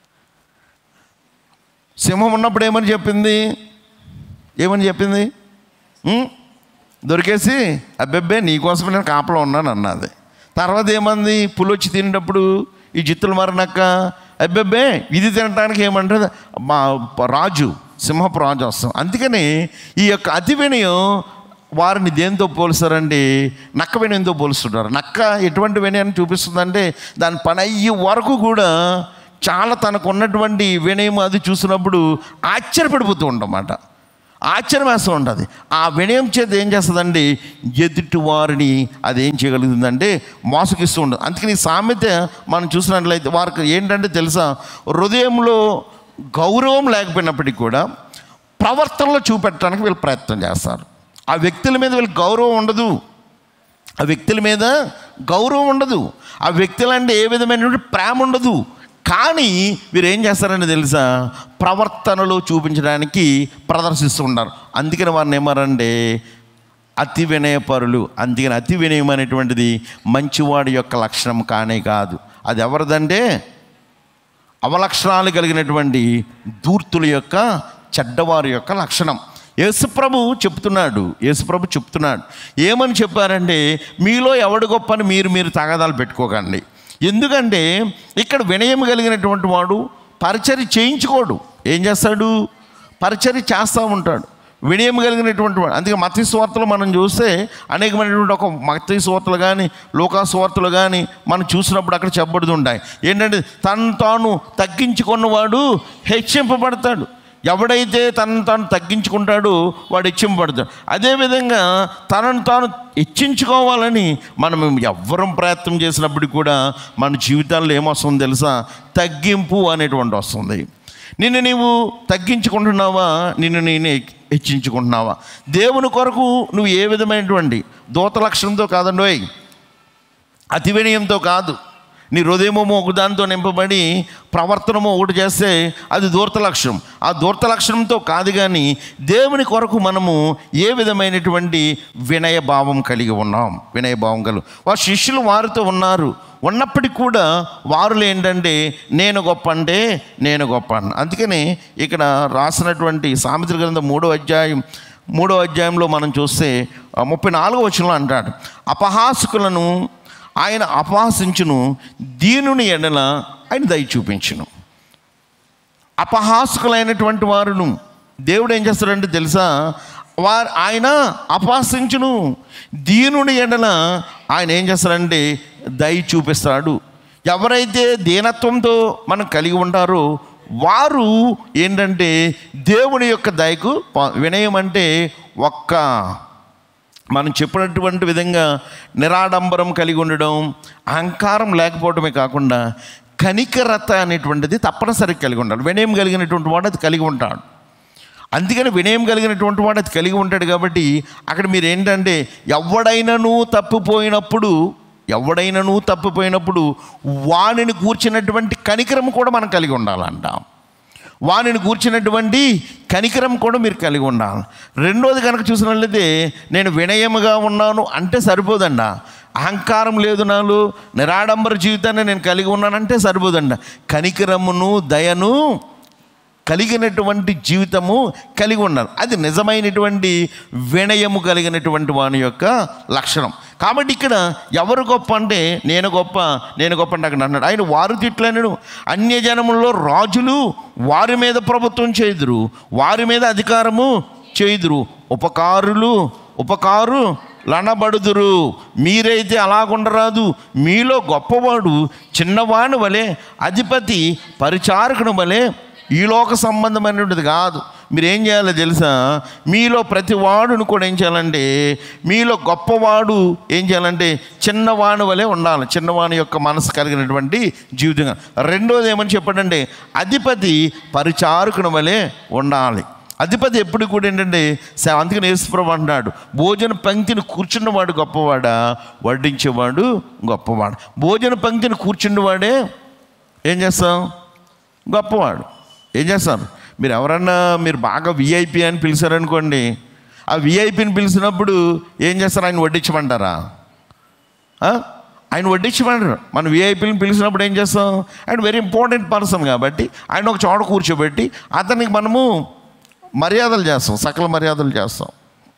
[SPEAKER 1] సింహం ఉన్నప్పుడు ఏమని చెప్పింది ఏమని చెప్పింది ఉం? దొరికేసి అబ్బెబ్బే నీకోసమే నేను కాపలో ఉన్నాను అన్నది తర్వాత ఏమంది పులి వచ్చి తినేటప్పుడు ఈ జిత్తులు మారినాక అబ్బెబ్బే ఇది తినడానికి ఏమంటుంది మా రాజు సింహపు రాజు వస్తాం అందుకని ఈ యొక్క అతి వినయం వారిని దేంతో పోలుస్తారండి నక్క వినయంతో పోలుస్తుంటారు నక్క ఎటువంటి వినయాన్ని చూపిస్తుందంటే దాని పని అయ్యే వరకు కూడా చాలా తనకు ఉన్నటువంటి వినయం అది చూసినప్పుడు ఆశ్చర్యపడిపోతూ ఉంటామాట ఆశ్చర్యం వేస్తూ ఉంటుంది ఆ వినయం చేత ఏం చేస్తుందండి ఎదుటి వారిని అది ఏం చేయగలుగుతుందంటే మోసగిస్తూ ఉంటుంది అందుకని ఈ సామెత మనం చూసినట్లయితే వారికి ఏంటంటే తెలుసా హృదయంలో గౌరవం లేకపోయినప్పటికీ కూడా ప్రవర్తనలో చూపెట్టడానికి వీళ్ళు ప్రయత్నం చేస్తారు ఆ వ్యక్తుల మీద వీళ్ళకి గౌరవం ఉండదు ఆ వ్యక్తుల మీద గౌరవం ఉండదు ఆ వ్యక్తులంటే ఏ విధమైనటువంటి ప్రేమ ఉండదు కానీ వీరు ఏం చేస్తారని తెలుసా ప్రవర్తనలో చూపించడానికి ప్రదర్శిస్తూ ఉంటారు అందుకని వారిని ఏమారంటే అతి వినయపరులు అందుకని అతి వినయం అనేటువంటిది మంచివాడి యొక్క లక్షణం కానే కాదు అది ఎవరిదంటే అవలక్షణాలు కలిగినటువంటి దూర్తుల యొక్క చెడ్డవారి యొక్క లక్షణం యేసుప్రభు చెప్తున్నాడు యేసుప్రభు చెప్తున్నాడు ఏమని చెప్పారంటే మీలో ఎవడు గొప్ప అని మీరు మీరు తగాదాలు పెట్టుకోకండి ఎందుకంటే ఇక్కడ వినయం కలిగినటువంటి వాడు పరిచర్య చేయించుకోడు ఏం చేస్తాడు పరిచర్య చేస్తూ ఉంటాడు వినయం కలిగినటువంటి వాడు అందుకే మత స్వార్తలు మనం చూస్తే అనేకమైనటువంటి ఒక మత స్వార్తలు కానీ లోకా స్వార్తలు కానీ మనం చూసినప్పుడు అక్కడ చెప్పబడుతుంటాయి ఏంటంటే తను తాను తగ్గించుకున్నవాడు హెచ్చింపబడతాడు ఎవడైతే తనను తాను తగ్గించుకుంటాడో వాడు హెచ్చింపడతాడు అదేవిధంగా తనను తాను హెచ్చించుకోవాలని మనం ఎవ్వరం ప్రయత్నం చేసినప్పటికీ కూడా మన జీవితాల్లో ఏమొస్తుంది తెలుసా తగ్గింపు అనేటువంటి వస్తుంది నిన్ను నీవు తగ్గించుకుంటున్నావా నిన్ను నేను హెచ్చించుకుంటున్నావా దేవుని కొరకు నువ్వు ఏ విధమైనటువంటి దూత లక్షణంతో కాదండోయ్ అతి వినయంతో కాదు నీ హృదయమో ఒకదానితో నింపబడి ప్రవర్తనమో ఒకటి చేస్తే అది దూర్త లక్షణం ఆ దూర్త లక్షణంతో కాదు కానీ దేవుని కొరకు మనము ఏ విధమైనటువంటి వినయ భావం కలిగి ఉన్నాం వినయ భావం కలిగి వారి శిష్యులు వారితో ఉన్నారు ఉన్నప్పటికీ కూడా వారులు ఏంటంటే నేను గొప్ప అంటే నేను గొప్ప అన్న అందుకని ఇక్కడ రాసినటువంటి సామెత్ర గ్రంథం మూడో అధ్యాయం మూడో అధ్యాయంలో మనం చూస్తే ఆ, ముప్పై నాలుగో వచనంలో అంటాడు అపహాసకులను ఆయన అపహాసించును దీనుని ఎడల ఆయన దయ చూపించును అపహాసకులైనటువంటి వారును దేవుడు ఏం చేస్తాడంటే తెలుసా వారు ఆయన అపహాసించును దీనుని ఎడల ఆయన ఏం చేస్తాడంటే దయ చూపిస్తాడు ఎవరైతే దీనత్వంతో మనం కలిగి ఉంటారో వారు ఏంటంటే దేవుని యొక్క దయకు ప- వినయం అంటే ఒక్క మనం చెప్పినటువంటి విధంగా నిరాడంబరం కలిగి ఉండడం అహంకారం లేకపోవడమే కాకుండా కనికరత అనేటువంటిది తప్పనిసరిగా కలిగి ఉండాలి వినయం కలిగినటువంటి వాడు అది కలిగి ఉంటాడు అందుకని వినయం కలిగినటువంటి వాడు అది కలిగి ఉంటాడు కాబట్టి అక్కడ మీరు ఏంటంటే ఎవడైనను తప్పిపోయినప్పుడు ఎవడైనను తప్పిపోయినప్పుడు వానిని కూర్చున్నటువంటి కనికరం కూడా మనం కలిగి ఉండాలంట వానిని కూర్చున్నటువంటి కనికరం కూడా మీరు కలిగి ఉండాలి రెండోది కనుక చూసినట్లయితే నేను వినయముగా ఉన్నాను అంటే సరిపోదండ అహంకారం లేదు నాలో నిరాడంబర జీవితాన్ని నేను కలిగి ఉన్నానంటే సరిపోదండ కనికరమును దయను కలిగినటువంటి జీవితము కలిగి ఉన్నారు అది నిజమైనటువంటి వినయము కలిగినటువంటి వాని యొక్క లక్షణం కాబట్టి ఇక్కడ ఎవరు గొప్ప అంటే నేను గొప్ప నేను గొప్ప అంటే అక్కడ అన్నాడు ఆయన వారు తిట్లనడు అన్యజనములలో రాజులు వారి మీద ప్రభుత్వం చేయుదురు వారి మీద అధికారము చేయుదురు ఉపకారులు ఉపకారు లనబడుదురు మీరైతే అలాగుండరాదు మీలో గొప్పవాడు చిన్నవాని వలె అధిపతి పరిచారకుని వలె ఈ లోక సంబంధమైనటువంటిది కాదు మీరు ఏం చేయాలో తెలుసా మీలో ప్రతి వాడును కూడా ఏం చేయాలంటే మీలో గొప్పవాడు ఏం చేయాలంటే చిన్నవాని వలె ఉండాలి చిన్నవాని యొక్క మనసు కలిగినటువంటి జీవితంగా రెండోది ఏమని చెప్పాడంటే అధిపతి పరిచారకుని వలె ఉండాలి అధిపతి ఎప్పుడు కూడా ఏంటంటే స- అందుకని యేసుప్రభు అంటున్నాడు భోజన పంక్తిని కూర్చున్నవాడు గొప్పవాడా వడ్డించేవాడు గొప్పవాడు భోజన పంక్తిని కూర్చున్నవాడే ఏం చేస్తాం గొప్పవాడు ఏం చేస్తారు మీరు ఎవరన్నా మీరు బాగా విఐపి అని పిలిచారనుకోండి ఆ విఐపిని పిలిచినప్పుడు ఏం చేస్తారు ఆయన వడ్డించమంటారా ఆ? ఆయన వడ్డించమంటారు మన విఐపీని పిలిచినప్పుడు ఏం చేస్తాం ఆయన వెరీ ఇంపార్టెంట్ పర్సన్ కాబట్టి ఆయన ఒక చోట కూర్చోబెట్టి అతనికి మనము మర్యాదలు చేస్తాం సకల మర్యాదలు చేస్తాం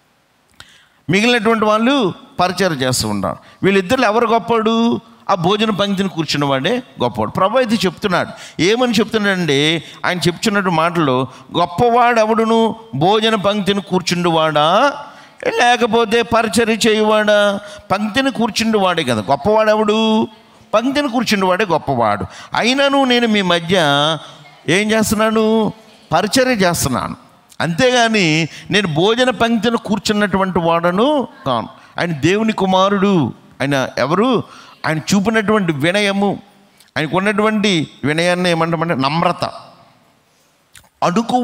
[SPEAKER 1] మిగిలినటువంటి వాళ్ళు పరిచయం చేస్తూ ఉంటారు వీళ్ళిద్దరు ఎవరు గొప్పవాడు ఆ భోజన పంక్తిని కూర్చున్నవాడే గొప్పవాడు ప్రభు అయితే చెప్తున్నాడు ఏమని చెప్తున్నాడండి ఆయన చెప్తున్నట్టు మాటలు గొప్పవాడు ఎవడును భోజన పంక్తిని కూర్చుండువాడా లేకపోతే పరిచర్య చేయువాడా పంక్తిని కూర్చుండువాడే కదా గొప్పవాడు ఎవడు పంక్తిని కూర్చుండువాడే గొప్పవాడు అయినను నేను మీ మధ్య ఏం చేస్తున్నాను పరిచర్య చేస్తున్నాను అంతేగాని నేను భోజన పంక్తిని కూర్చున్నటువంటి వాడను కాను ఆయన దేవుని కుమారుడు ఆయన ఎవరు ఆయన చూపినటువంటి వినయము ఆయనకు ఉన్నటువంటి వినయాన్ని ఏమంటామంటే నమ్రత అడుకువ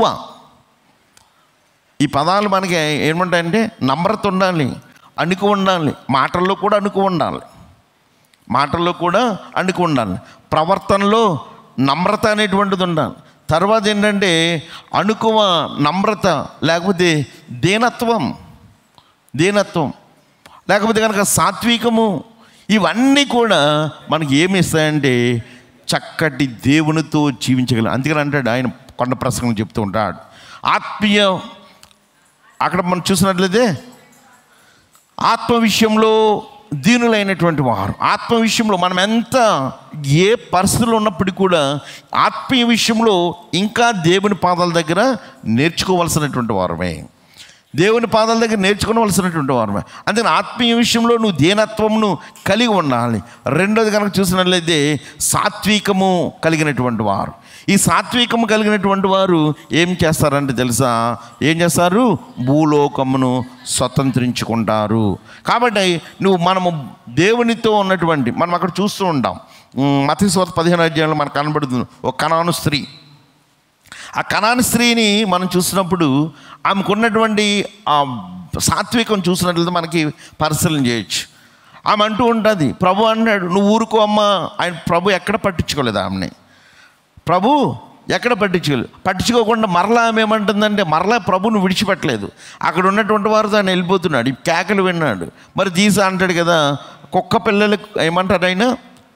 [SPEAKER 1] ఈ పదాలు మనకి ఏమంటాయంటే నమ్రత ఉండాలి అణుకు ఉండాలి మాటల్లో కూడా అణుకు ఉండాలి మాటల్లో కూడా అణుకు ఉండాలి ప్రవర్తనలో నమ్రత అనేటువంటిది ఉండాలి తర్వాత ఏంటంటే అణుకువ నమ్రత లేకపోతే దీనత్వం దీనత్వం లేకపోతే కనుక సాత్వికము ఇవన్నీ కూడా మనకి ఏమి ఇస్తాయంటే చక్కటి దేవునితో జీవించగలం అందుకని అంటాడు ఆయన కొండ ప్రసంగం చెప్తూ ఉంటాడు ఆత్మీయ అక్కడ మనం చూసినట్లయితే ఆత్మ విషయంలో దీనులైనటువంటి వారు ఆత్మ విషయంలో మనం ఎంత ఏ పరిస్థితుల్లో ఉన్నప్పటికీ కూడా ఆత్మీయ విషయంలో ఇంకా దేవుని పాదాల దగ్గర నేర్చుకోవాల్సినటువంటి వారమే దేవుని పాదాల దగ్గర నేర్చుకోవలసినటువంటి వారు అందుకని ఆత్మీయ విషయంలో నువ్వు దీనత్వమును కలిగి ఉండాలి రెండోది కనుక చూసినట్లయితే సాత్వికము కలిగినటువంటి వారు ఈ సాత్వికము కలిగినటువంటి వారు ఏం చేస్తారంటే తెలుసా ఏం చేస్తారు భూలోకమును స్వతంత్రించుకుంటారు కాబట్టి నువ్వు మనము దేవునితో ఉన్నటువంటి మనం అక్కడ చూస్తూ ఉంటాం మతీశ్వర పదిహేను అధ్యాయంలో మనకు కనబడుతుంది ఒక కణాను స్త్రీ ఆ కణాని స్త్రీని మనం చూసినప్పుడు ఆమెకున్నటువంటి ఆ సాత్వికం చూసినట్లయితే మనకి పరిశీలన చేయొచ్చు ఆమె అంటూ ఉంటుంది ప్రభు అన్నాడు నువ్వు ఊరుకో అమ్మా ఆయన ప్రభు ఎక్కడ పట్టించుకోలేదు ఆమెని ప్రభు ఎక్కడ పట్టించుకోలేదు పట్టించుకోకుండా మరలా ఆమె ఏమంటుందంటే మరలా ప్రభుని విడిచిపెట్టలేదు అక్కడ ఉన్నటువంటి వారు దాన్ని వెళ్ళిపోతున్నాడు ఈ కేకలు విన్నాడు మరి తీసా అంటాడు కదా కుక్క పిల్లలకు ఏమంటారు ఆయన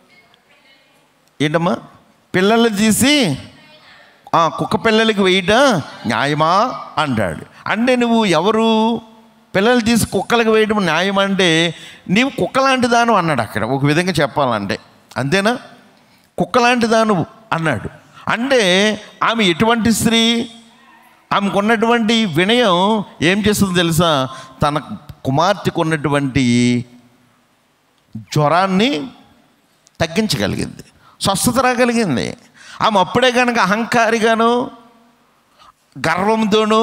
[SPEAKER 1] ఏంటమ్మా పిల్లలు తీసి ఆ కుక్క పిల్లలకి వేయట న్యాయమా అంటాడు అంటే నువ్వు ఎవరు పిల్లలు తీసి కుక్కలకు వేయడం న్యాయం అంటే నీవు కుక్క లాంటి దాను అన్నాడు అక్కడ ఒక విధంగా చెప్పాలంటే అంతేనా కుక్క లాంటి దాను అన్నాడు అంటే ఆమె ఎటువంటి స్త్రీ ఆమెకు ఉన్నటువంటి వినయం ఏం చేస్తుందో తెలుసా తన కుమార్తెకు ఉన్నటువంటి జ్వరాన్ని తగ్గించగలిగింది స్వస్థత రాగలిగింది ఆమె అప్పుడే కనుక అహంకారిగాను గర్వంతోనూ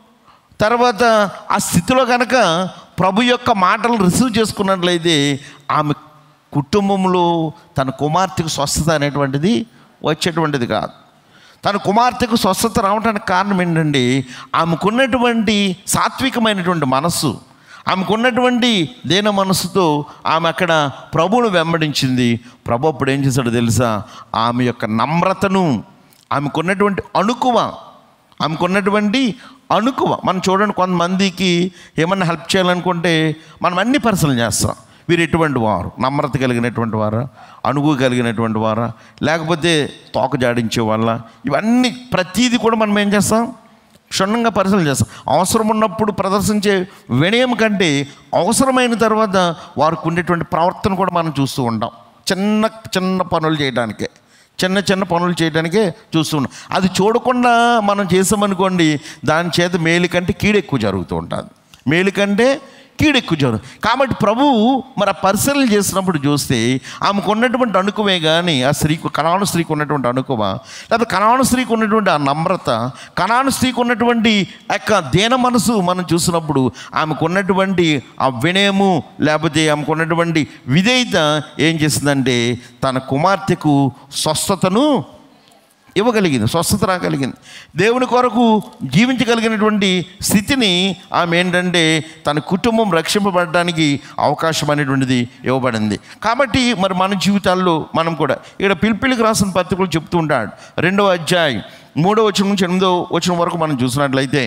[SPEAKER 1] తర్వాత ఆ స్థితిలో కనుక ప్రభు యొక్క మాటలు రిసీవ్ చేసుకున్నట్లయితే ఆమె కుటుంబంలో తన కుమార్తెకు స్వస్థత అనేటువంటిది వచ్చేటువంటిది కాదు తన కుమార్తెకు స్వస్థత రావడానికి కారణం ఏంటండి ఆమెకున్నటువంటి సాత్వికమైనటువంటి మనస్సు ఆమెకున్నటువంటి దేన మనస్సుతో ఆమె అక్కడ ప్రభువును వెంబడించింది ప్రభు అప్పుడు ఏం చేశాడో తెలుసా ఆమె యొక్క నమ్రతను ఆమెకున్నటువంటి అణుకువ ఆమెకున్నటువంటి అణుకువ మనం చూడండి కొంతమందికి ఏమన్నా హెల్ప్ చేయాలనుకుంటే మనం అన్ని పరిశీలన చేస్తాం వీరు ఎటువంటి వారు నమ్రత కలిగినటువంటి వారా అణుగు కలిగినటువంటి వారా లేకపోతే తోక జాడించే వాళ్ళ ఇవన్నీ ప్రతీది కూడా మనం ఏం చేస్తాం క్షుణ్ణంగా పరిశీలన చేస్తాం అవసరం ఉన్నప్పుడు ప్రదర్శించే వినయం కంటే అవసరమైన తర్వాత వారికి ఉండేటువంటి ప్రవర్తన కూడా మనం చూస్తూ ఉంటాం చిన్న చిన్న పనులు చేయడానికే చిన్న చిన్న పనులు చేయడానికే చూస్తూ ఉన్నాం అది చూడకుండా మనం చేసామనుకోండి దాని చేత మేలు కంటే కీడు ఎక్కువ జరుగుతూ ఉంటుంది మేలు కంటే కీడు ఎక్కువ జరుగు కాబట్టి ప్రభువు మరి ఆ పరిశీలన చేసినప్పుడు చూస్తే ఆమెకు ఉన్నటువంటి అణుకువే కానీ ఆ స్త్రీకు కణాను స్త్రీకి ఉన్నటువంటి అణుకువ లేకపోతే కణాను స్త్రీకి ఉన్నటువంటి ఆ నమ్రత కణాను స్త్రీకి ఉన్నటువంటి ఆ యొక్క దేన మనసు మనం చూసినప్పుడు ఆమెకు ఉన్నటువంటి ఆ వినయము లేకపోతే ఆమెకు ఉన్నటువంటి విధేయత ఏం చేసిందంటే తన కుమార్తెకు స్వస్థతను ఇవ్వగలిగింది స్వస్థత రాగలిగింది దేవుని కొరకు జీవించగలిగినటువంటి స్థితిని ఆమె ఏంటంటే తన కుటుంబం రక్షింపబడడానికి అవకాశం అనేటువంటిది ఇవ్వబడింది కాబట్టి మరి మన జీవితాల్లో మనం కూడా ఇక్కడ పిలిపిలికి రాసిన పత్రికలు చెప్తూ ఉంటాడు రెండవ అధ్యాయం మూడో వచనం నుంచి ఎనిమిదో వచనం వరకు మనం చూసినట్లయితే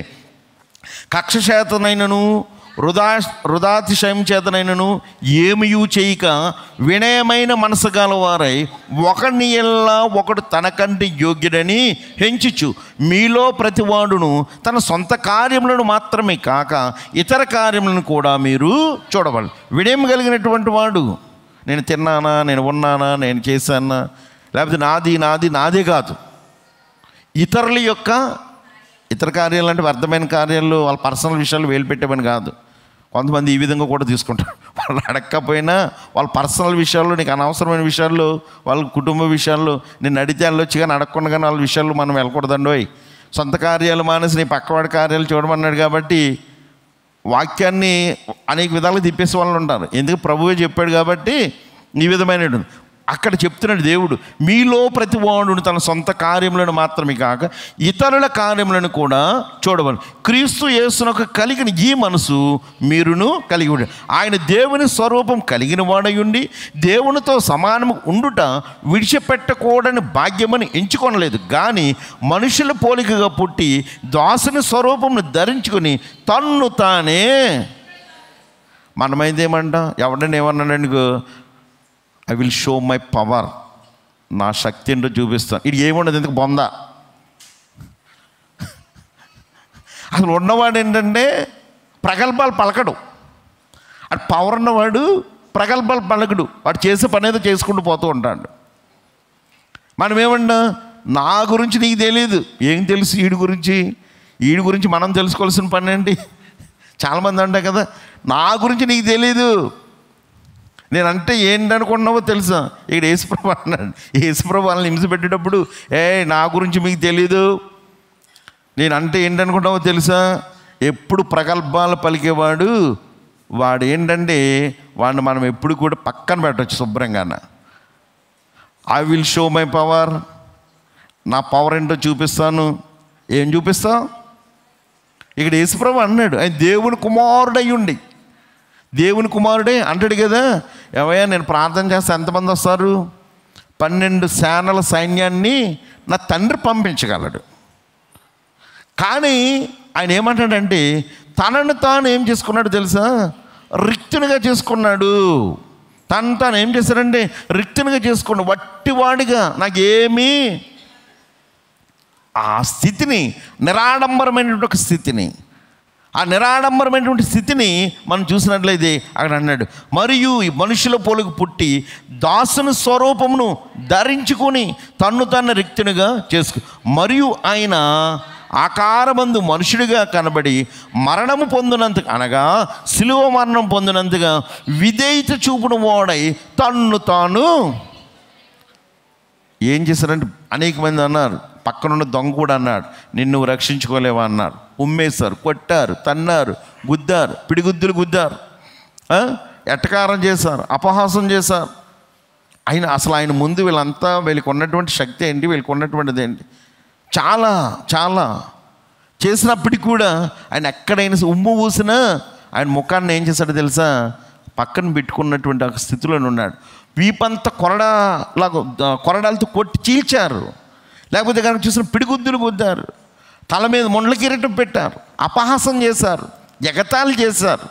[SPEAKER 1] కక్ష చేతనైనను వృధా వృధాతిశయం చేతనైనను ఏమియూ చేయక వినయమైన మనసు గలవారై ఒకరిని ఎల్లా ఒకడు తనకంటే యోగ్యుడని హెంచుచు మీలో ప్రతివాడును తన సొంత కార్యములను మాత్రమే కాక ఇతర కార్యములను కూడా మీరు చూడవాలి వినయం కలిగినటువంటి వాడు నేను తిన్నానా నేను ఉన్నానా నేను చేశానా లేకపోతే నాది నాది నాదే కాదు ఇతరుల యొక్క ఇతర కార్యాలు అంటే వ్యర్థమైన కార్యాలు వాళ్ళ పర్సనల్ విషయాలు వేలు పెట్టేవని కాదు కొంతమంది ఈ విధంగా కూడా తీసుకుంటారు వాళ్ళు అడగకపోయినా వాళ్ళ పర్సనల్ విషయాల్లో నీకు అనవసరమైన విషయాల్లో వాళ్ళ కుటుంబ విషయాల్లో నేను అడిగితే వాళ్ళు వచ్చి కానీ అడగకుండా కానీ వాళ్ళ విషయాల్లో మనం వెళ్ళకూడదండి సొంత కార్యాలు మానేసి నీ పక్కవాడి కార్యాలు చూడమన్నాడు కాబట్టి వాక్యాన్ని అనేక విధాలుగా తిప్పేసే వాళ్ళు ఉంటారు ఎందుకు ప్రభువే చెప్పాడు కాబట్టి ఈ విధమైన అక్కడ చెప్తున్నాడు దేవుడు మీలో ప్రతి వాడు తన సొంత కార్యములను మాత్రమే కాక ఇతరుల కార్యములను కూడా చూడవాలి క్రీస్తు యేసునకు కలిగిన ఈ మనసు మీరును కలిగి ఉండి ఆయన దేవుని స్వరూపం కలిగిన వాడై ఉండి దేవునితో సమానము ఉండుట విడిచిపెట్టకూడని భాగ్యమని ఎంచుకొనలేదు కానీ మనుషుల పోలికగా పుట్టి దాసుని స్వరూపమును ధరించుకొని తన్ను తానే మనమైతే ఏమంటాం ఎవడని ఏమన్నాడు I will show my power నా శక్తి ఏంటో చూపిస్తాను ఇది ఏముండదు ఎందుకు బొంద అసలు ఉన్నవాడు ఏంటంటే ప్రగల్భాలు పలకడు అటు పవర్ ఉన్నవాడు ప్రగల్భాలు పలకడు వాడు చేసే పని ఏదో చేసుకుంటూ పోతూ ఉంటాడు మనం ఏమన్నా నా గురించి నీకు తెలియదు ఏం తెలుసు ఈడి గురించి ఈడి గురించి మనం తెలుసుకోవాల్సిన పని ఏంటి చాలామంది అంటారు కదా నా గురించి నీకు తెలీదు నేనంటే ఏంటనుకున్నావో తెలుసా ఇక్కడ యేసుప్రభు అన్నాడు యేసుప్రభు వాళ్ళని హింస పెట్టేటప్పుడు ఏ నా గురించి మీకు తెలీదు నేనంటే ఏంటనుకుంటావో తెలుసా ఎప్పుడు ప్రగల్భాలు పలికేవాడు వాడు ఏంటంటే వాడిని మనం ఎప్పుడు కూడా పక్కన పెట్టచ్చు శుభ్రంగాన I will show my power నా పవర్ ఏంటో చూపిస్తాను ఏం చూపిస్తావు ఇక్కడ యేసుప్రభు అన్నాడు ఆయన దేవుని కుమారుడై ఉండి దేవుని కుమారుడే అంటాడు కదా ఏవయ్యా నేను ప్రార్థన చేస్తే ఎంతమంది వస్తారు పన్నెండు సేనల సైన్యాన్ని నా తండ్రి పంపించగలడు కానీ ఆయన ఏమంటాడంటే తనను తాను ఏం చేసుకున్నాడు తెలుసా రిక్తునిగా చేసుకున్నాడు తను తాను ఏం చేశాడంటే రిక్తునిగా చేసుకున్నాడు వట్టివాడిగా నాకేమీ ఆ స్థితిని నిరాడంబరమైనటువంటి ఒక స్థితిని ఆ నిరాడంబరమైనటువంటి స్థితిని మనం చూసినట్లయితే అక్కడ అన్నాడు మరియు ఈ మనుషుల పోలికి పుట్టి దాసుని స్వరూపమును ధరించుకొని తన్ను తన రిక్తునిగా చేసుకు మరియు ఆయన ఆకారమందు మనుషుడిగా కనబడి మరణము పొందినంత అనగా సిలువ మరణం పొందినంతగా విధేయత చూపును వాడై తన్ను తాను ఏం చేశారంటే అనేక మంది అన్నారు పక్కనున్న దొంగ కూడా అన్నాడు నిన్ను రక్షించుకోలేవా అన్నారు ఉమ్మేశారు కొట్టారు తన్నారు గుద్దారు పిడిగుద్దులు గుద్దారు ఆ? ఎట్టకారం చేశారు అపహాసం చేశారు ఆయన అసలు ఆయన ముందు వీళ్ళంతా వీళ్ళకి ఉన్నటువంటి శక్తి ఏంటి వీళ్ళకి ఉన్నటువంటిది ఏంటి చాలా చాలా చేసినప్పటికీ కూడా ఆయన ఎక్కడైనా ఉమ్ము ఊసినా ఆయన ముఖాన్ని ఏం చేశాడో తెలుసా పక్కన పెట్టుకున్నటువంటి ఒక స్థితిలో ఉన్నాడు వీపంతా కొరడాలాగా కొరడాలతో కొట్టి చీల్చారు లేకపోతే కనుక చూసిన పిడిగుద్దులు గుద్దారు తల మీద ముండ్ల కిరీటం పెట్టారు అపహాసం చేశారు ఎగతాళి చేశారు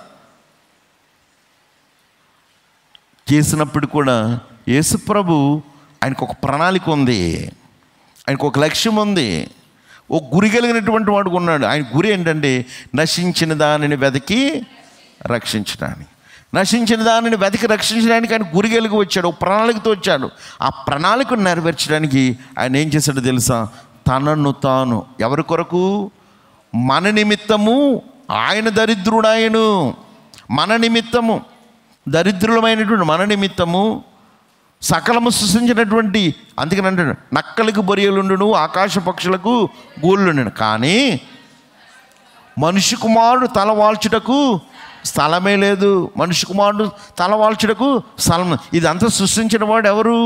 [SPEAKER 1] చేసినప్పుడు కూడా యేసుప్రభు ఆయనకు ఒక ప్రణాళిక ఉంది ఆయనకు ఒక లక్ష్యం ఉంది ఒక గురి కలిగినటువంటి వాడు ఉన్నాడు ఆయన గురి ఏంటంటే నశించిన దానిని వెతికి రక్షించడానికి నశించిన దానిని వెతికి రక్షించడానికి ఆయన గురి కలిగి వచ్చాడు ఒక ప్రణాళికతో వచ్చాడు ఆ ప్రణాళికను నెరవేర్చడానికి ఆయన ఏం చేశాడో తెలుసా తనను తాను ఎవరి కొరకు మన నిమిత్తము ఆయన దరిద్రుడాయను మన నిమిత్తము దరిద్రులమైనటువంటి మన నిమిత్తము సకలము సృష్టించినటువంటి అందుకని అంటాడు నక్కలకు బొరియలుండును ఆకాశ పక్షులకు గూళ్ళుండును కానీ మనిషి కుమారుడు తల వాల్చుటకు స్థలమే లేదు మనిషి కుమారుడు తల వాల్చుటకు స్థలం ఇదంతా సృష్టించిన వాడు ఎవరు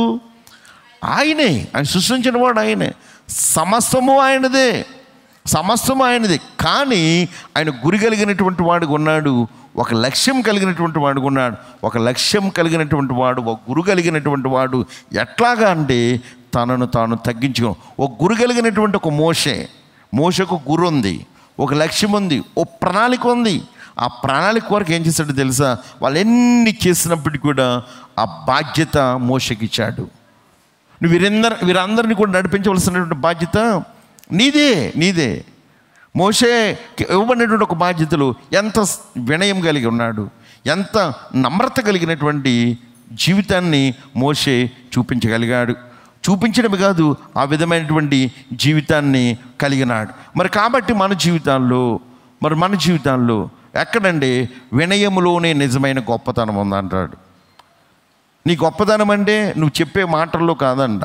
[SPEAKER 1] ఆయనే ఆయన సృష్టించిన వాడు ఆయనే సమస్తము ఆయనదే సమస్తము ఆయనదే కానీ ఆయన గురి కలిగినటువంటి వాడు ఉన్నాడు ఒక లక్ష్యం కలిగినటువంటి వాడు ఉన్నాడు ఒక లక్ష్యం కలిగినటువంటి వాడు ఒక గురు కలిగినటువంటి వాడు ఎట్లాగా అంటే తనను తాను తగ్గించుకో ఒక గురు కలిగినటువంటి ఒక మోషే మోషకు గురు ఉంది ఒక లక్ష్యం ఉంది ఓ ప్రణాళిక ఉంది ఆ ప్రణాళిక వరకు ఏం చేశాడో తెలుసా వాళ్ళు ఎన్ని చేసినప్పటికీ కూడా ఆ బాధ్యత మోషకి ఇచ్చాడు నువ్వు వీరందరు వీరందరినీ కూడా నడిపించవలసినటువంటి బాధ్యత నీదే నీదే మోషే ఇవ్వబడినటువంటి ఒక బాధ్యతలు ఎంత వినయం కలిగి ఉన్నాడు ఎంత నమ్రత కలిగినటువంటి జీవితాన్ని మోషే చూపించగలిగాడు చూపించడమే కాదు ఆ విధమైనటువంటి జీవితాన్ని కలిగినాడు మరి కాబట్టి మన జీవితాల్లో మరి మన జీవితాల్లో ఎక్కడండి వినయములోనే నిజమైన గొప్పతనం ఉందంటాడు నీ గొప్పతనం అంటే నువ్వు చెప్పే మాటల్లో కాదంట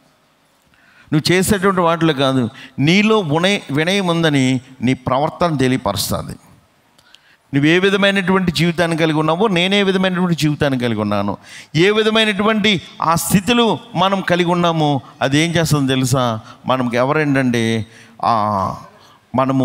[SPEAKER 1] నువ్వు చేసేటువంటి వాటిలో కాదు నీలో వినయ వినయం ఉందని నీ ప్రవర్తన తెలియపరుస్తుంది నువ్వు ఏ విధమైనటువంటి జీవితాన్ని కలిగి ఉన్నావో నేనే విధమైనటువంటి జీవితాన్ని కలిగి ఉన్నాను ఏ విధమైనటువంటి ఆ స్థితిలో మనం కలిగి ఉన్నామో అది ఏం చేస్తుందో తెలుసా మనకి ఎవరేంటంటే ఆ, మనము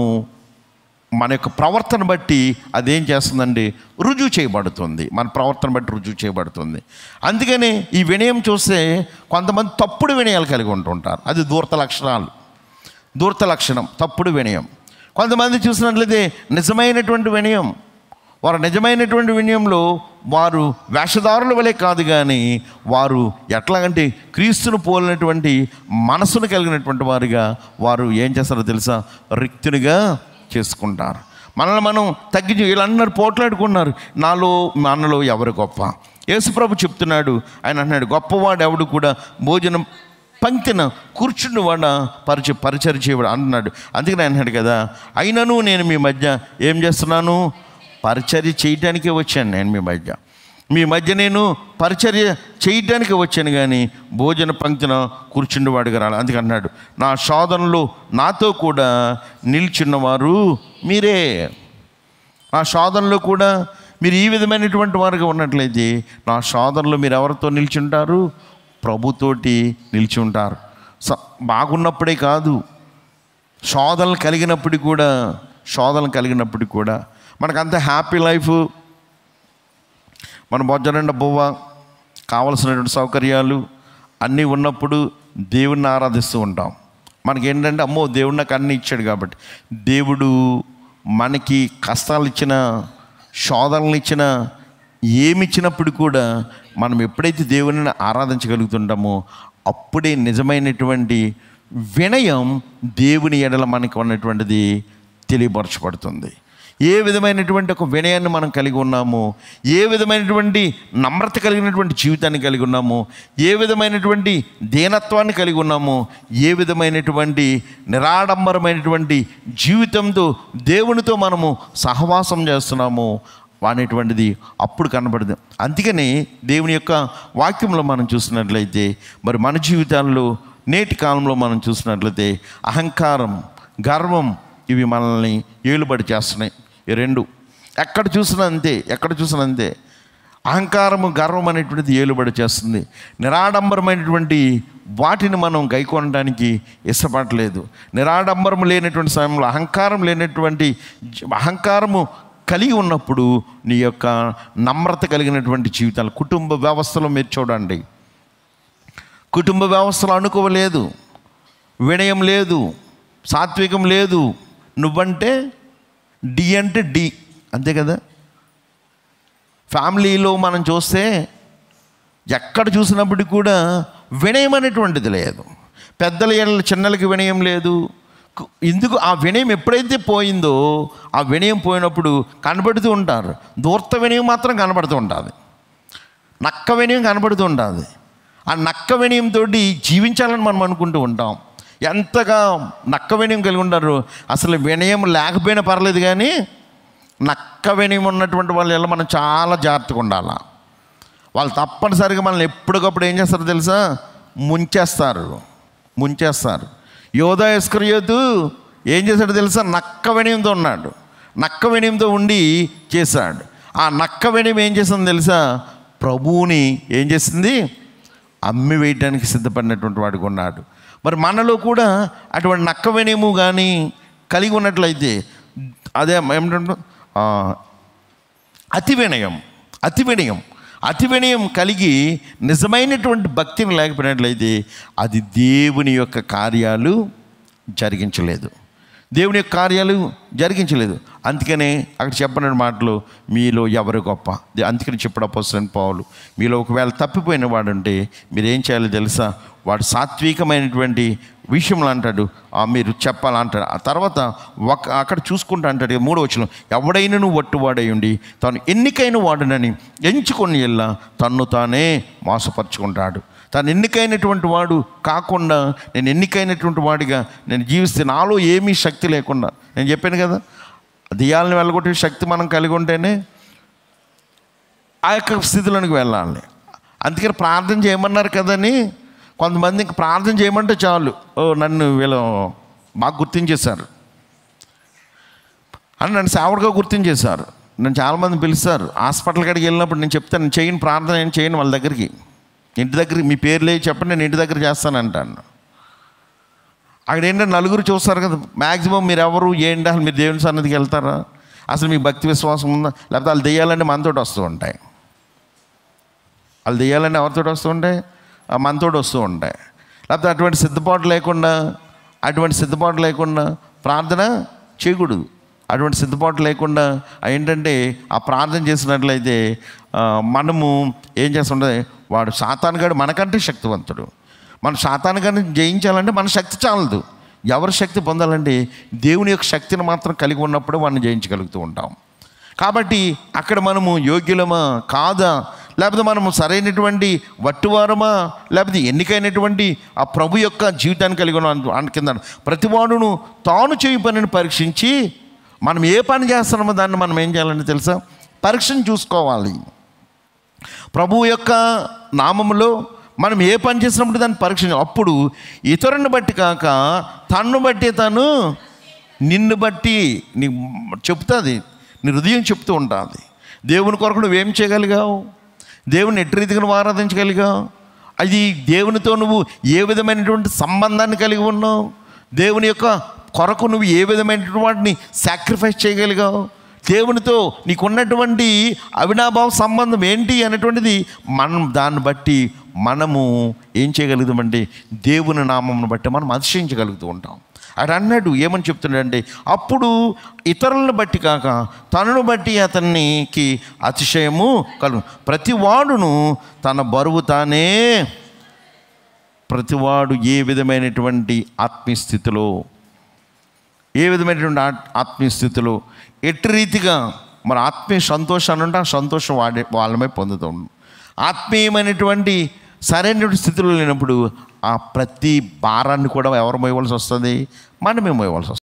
[SPEAKER 1] మన యొక్క ప్రవర్తన బట్టి అదేం చేస్తుందండి రుజువు చేయబడుతుంది మన ప్రవర్తన బట్టి రుజువు చేయబడుతుంది అందుకని ఈ వినయం చూస్తే కొంతమంది తప్పుడు వినయాలు కలిగి ఉంటుంటారు అది దూరత లక్షణాలు దూరత లక్షణం తప్పుడు వినయం కొంతమంది చూసినట్లయితే నిజమైనటువంటి వినయం వారు నిజమైనటువంటి వినయంలో వారు వేషధారుల వలె కాదు కానీ వారు ఎట్లాగంటే క్రీస్తును పోలినటువంటి మనసును కలిగినటువంటి వారుగా వారు ఏం చేస్తారో తెలుసా రిక్తునిగా చేసుకుంటారు మనల్ని మనం తగ్గించి వీళ్ళందరూ పోట్లాడుకున్నారు నాలో మనలో ఎవరు గొప్ప యేసుప్రభు చెప్తున్నాడు ఆయన అన్నాడు గొప్పవాడు ఎవడు కూడా భోజనం పంక్తిన కూర్చుని వాడ పరిచ పరిచయం చేయవాడు అంటున్నాడు అందుకని ఆయన అన్నాడు కదా అయినను నేను మీ మధ్య ఏం చేస్తున్నాను పరిచర్య చేయటానికే వచ్చాను నేను మీ మధ్య మీ మధ్య నేను పరిచర్య చేయటానికి వచ్చాను కానీ భోజన పంక్తిన కూర్చుండేవాడుగా రాలి అందుకే అన్నాడు నా శోధనలు నాతో కూడా నిల్చున్నవారు మీరే ఆ శోధనలో కూడా మీరు ఈ విధమైనటువంటి వారుగా ఉన్నట్లయితే నా శోధనలో మీరు ఎవరితో నిల్చుంటారు ప్రభుతోటి నిలిచి ఉంటారు స బాగున్నప్పుడే కాదు శోధనలు కలిగినప్పటికీ కూడా శోధనలు కలిగినప్పటికీ కూడా మనకంత హ్యాపీ లైఫ్ మన బొజ్జనండ బువ్వ కావలసినటువంటి సౌకర్యాలు అన్నీ ఉన్నప్పుడు దేవుణ్ణి ఆరాధిస్తూ ఉంటాం మనకేంటంటే అమ్మో దేవుడు నాకు అన్నీ ఇచ్చాడు కాబట్టి దేవుడు మనకి కష్టాలు ఇచ్చిన శోధనలు ఇచ్చిన ఏమి ఇచ్చినప్పుడు కూడా మనం ఎప్పుడైతే దేవుని ఆరాధించగలుగుతుంటామో అప్పుడే నిజమైనటువంటి వినయం దేవుని ఎడల మనకి ఉన్నటువంటిది తెలియపరచబడుతుంది ఏ విధమైనటువంటి ఒక వినయాన్ని మనం కలిగి ఉన్నామో ఏ విధమైనటువంటి నమ్రత కలిగినటువంటి జీవితాన్ని కలిగి ఉన్నామో ఏ విధమైనటువంటి దీనత్వాన్ని కలిగి ఉన్నామో ఏ విధమైనటువంటి నిరాడంబరమైనటువంటి జీవితంతో దేవునితో మనము సహవాసం చేస్తున్నామో అనేటువంటిది అప్పుడు కనబడదు అందుకని దేవుని యొక్క వాక్యంలో మనం చూసినట్లయితే మరి మన జీవితాల్లో నేటి కాలంలో మనం చూసినట్లయితే అహంకారం గర్వం ఇవి మనల్ని ఏలుబడి చేస్తున్నాయి ఈ రెండు ఎక్కడ చూసినా అంతే ఎక్కడ చూసినా అంతే అహంకారము గర్వం అనేటువంటిది ఏలుబడి చేస్తుంది నిరాడంబరమైనటువంటి వాటిని మనం గైకొనడానికి ఇష్టపడలేదు నిరాడంబరం లేనటువంటి సమయంలో అహంకారం లేనటువంటి జీ- అహంకారము కలిగి ఉన్నప్పుడు నీ యొక్క నమ్రత కలిగినటువంటి జీవితాలు కుటుంబ వ్యవస్థలో మీరు చూడండి కుటుంబ వ్యవస్థలో అనుకోవలేదు వినయం లేదు సాత్వికం లేదు నువ్వంటే డి అంటే డి అంతే కదా ఫ్యామిలీలో మనం చూస్తే ఎక్కడ చూసినప్పటికీ కూడా వినయం అనేటువంటిది లేదు పెద్దల ఏళ్ళ చిన్నలకి వినయం లేదు కు- ఎందుకు ఆ వినయం ఎప్పుడైతే పోయిందో ఆ వినయం పోయినప్పుడు కనబడుతూ ఉంటారు దూర్త వినయం మాత్రం కనబడుతూ ఉంటుంది నక్క వినయం కనబడుతూ ఉంటుంది ఆ నక్క వినయంతో జీవించాలని మనం అనుకుంటూ ఉంటాం ఎంతగా నక్క వినయం కలిగి ఉంటారు అసలు వినయం లేకపోయినా పర్లేదు కానీ నక్క వినయం ఉన్నటువంటి వాళ్ళు ఎలా మనం చాలా జాగ్రత్తగా ఉండాలి వాళ్ళు తప్పనిసరిగా మనల్ని ఎప్పటికప్పుడు ఏం చేస్తారో తెలుసా ముంచేస్తారు ముంచేస్తారు యోధా ఇస్కరియోతు ఏం చేశాడు తెలుసా నక్క వినయంతో ఉన్నాడు నక్క వినయంతో ఉండి చేశాడు ఆ నక్క వినయం ఏం చేసింది తెలుసా ప్రభువుని ఏం చేసింది అమ్మి వేయడానికి సిద్ధపడినటువంటి వాడికి ఉన్నాడు మరి మనలో కూడా అటువంటి నక్క వినయము కానీ కలిగి ఉన్నట్లయితే అదే ఏమిటంటే ఆ, అతి వినయం అతి వినయం అతి వినయం కలిగి నిజమైనటువంటి భక్తిని లేకపోయినట్లయితే అది దేవుని యొక్క కార్యాలు జరిగించలేదు దేవుని యొక్క కార్యాలు జరిగించలేదు అందుకనే అక్కడ చెప్పిన మాటలు మీలో ఎవరు గొప్ప దే- అందుకని చెప్పడం పోసిన పావులు మీలో ఒకవేళ తప్పిపోయిన వాడు ఉంటే మీరు ఏం చేయాలో తెలుసా వాడు సాత్వికమైనటువంటి విషయంలో అంటాడు "ఆ, మీరు చెప్పాలంటాడు ఆ తర్వాత ఒక అక్కడ చూసుకుంటా అంటాడు ఇక మూడో వచ్చిన ఎవడైనను వట్టువాడై ఉండి తాను ఎన్నికైన వాడునని ఎంచుకొని వెళ్ళా తన్ను తానే మోసపరుచుకుంటాడు తాను ఎన్నికైనటువంటి వాడు కాకుండా నేను ఎన్నికైనటువంటి వాడిగా నేను జీవిస్తే నాలో ఏమీ శక్తి లేకుండా నేను చెప్పాను కదా దెయ్యాలను వెళ్ళగొట్టే శక్తి మనం కలిగి ఉంటేనే ఆ యొక్క స్థితిలోనికి వెళ్ళాలి అందుకని ప్రార్థన చేయమన్నారు కదని కొంతమంది ఇంక ప్రార్థన చేయమంటే చాలు ఓ నన్ను వీళ్ళు బాగా గుర్తించేశారు అని నన్ను సేవకుడిగా గుర్తించేశారు నన్ను చాలామంది పిలుస్తారు హాస్పిటల్ కాడికి వెళ్ళినప్పుడు నేను చెప్తాను నేను చేయను ప్రార్థన నేను చేయను వాళ్ళ దగ్గరికి ఇంటి దగ్గరికి మీ పేర్లే చెప్పండి నేను ఇంటి దగ్గర చేస్తానంటాను అక్కడ ఏంటంటే నలుగురు చూస్తారు కదా మ్యాక్సిమం మీరు ఎవరు ఏంటి అసలు మీరు దేవుని సన్నిధికి వెళ్తారా అసలు మీ భక్తి విశ్వాసం ఉందా లేకపోతే వాళ్ళు దెయ్యాలంటే మనతోటి వస్తూ ఉంటాయి వాళ్ళు దెయ్యాలంటే ఎవరితో వస్తూ ఉంటాయి ఆ మనతోటి వస్తూ ఉంటాయి లేకపోతే అటువంటి సిద్ధపాటు లేకుండా అటువంటి సిద్ధపాటు లేకుండా ప్రార్థన చేయకూడదు అటువంటి సిద్ధపాటు లేకుండా ఏంటంటే ఆ ప్రార్థన చేసినట్లయితే ఆ, మనము ఏం చేస్తుంటే వాడు సాతానుగాడు మనకంటే శక్తివంతుడు మన సాతానుగాని జయించాలంటే మన శక్తి చాలదు ఎవరి శక్తి పొందాలంటే దేవుని యొక్క శక్తిని మాత్రం కలిగి ఉన్నప్పుడు వాడిని జయించగలుగుతూ ఉంటాం కాబట్టి అక్కడ మనము యోగ్యులమా కాదా లేకపోతే మనము సరైనటువంటి వట్టువారమా లేకపోతే ఎన్నికైనటువంటి ఆ ప్రభు యొక్క జీవితాన్ని కలిగి ఉన్న కింద ప్రతివాడును తాను చేయు పనిని పరీక్షించి మనం ఏ పని చేస్తున్నామో దాన్ని మనం ఏం చేయాలని తెలుసా పరీక్షను చూసుకోవాలి ప్రభువు యొక్క నామములో మనం ఏ పని చేసినప్పుడు దాన్ని పరీక్ష అప్పుడు ఇతరుని బట్టి కాక తన్ను బట్టి తను నిన్ను బట్టి నీ చెప్తుంది నీ హృదయం చెప్తూ ఉంటుంది దేవుని కొరకు నువ్వేం చేయగలిగావు దేవుని ఎట్టి రీతిగా నువ్వు ఆరాధించగలిగావు అది దేవునితో నువ్వు ఏ విధమైనటువంటి సంబంధాన్ని కలిగి ఉన్నావు దేవుని యొక్క కొరకు నువ్వు ఏ విధమైనటువంటి వాటిని సాక్రిఫైస్ చేయగలిగావు దేవునితో నీకున్నటువంటి అవినాభావ సంబంధం ఏంటి అనేటువంటిది మనం దాన్ని బట్టి మనము ఏం చేయగలుగుతామంటే దేవుని నామంను బట్టి మనం అతిశయించగలుగుతూ ఉంటాం అటు అన్నాడు ఏమని చెప్తున్నాడంటే అప్పుడు ఇతరులను బట్టి కాక తనను బట్టి అతనికి అతిశయము కలుగు ప్రతి వాడును తన బరువు తానే ప్రతివాడు ఏ విధమైనటువంటి ఆత్మీయ స్థితిలో ఏ విధమైనటువంటి ఆత్- ఆత్మీయ స్థితిలో ఎట్టి రీతిగా మన ఆత్మీయ సంతోషాన్ని ఉంటే ఆ సంతోషం వాడే వాళ్ళమే పొందుతాం ఆత్మీయమైనటువంటి సరైనటువంటి స్థితిలో లేనప్పుడు ఆ ప్రతి భారాన్ని కూడా ఎవరు మోయవలసి వస్తుంది మనమే మోయవలసి వస్తుంది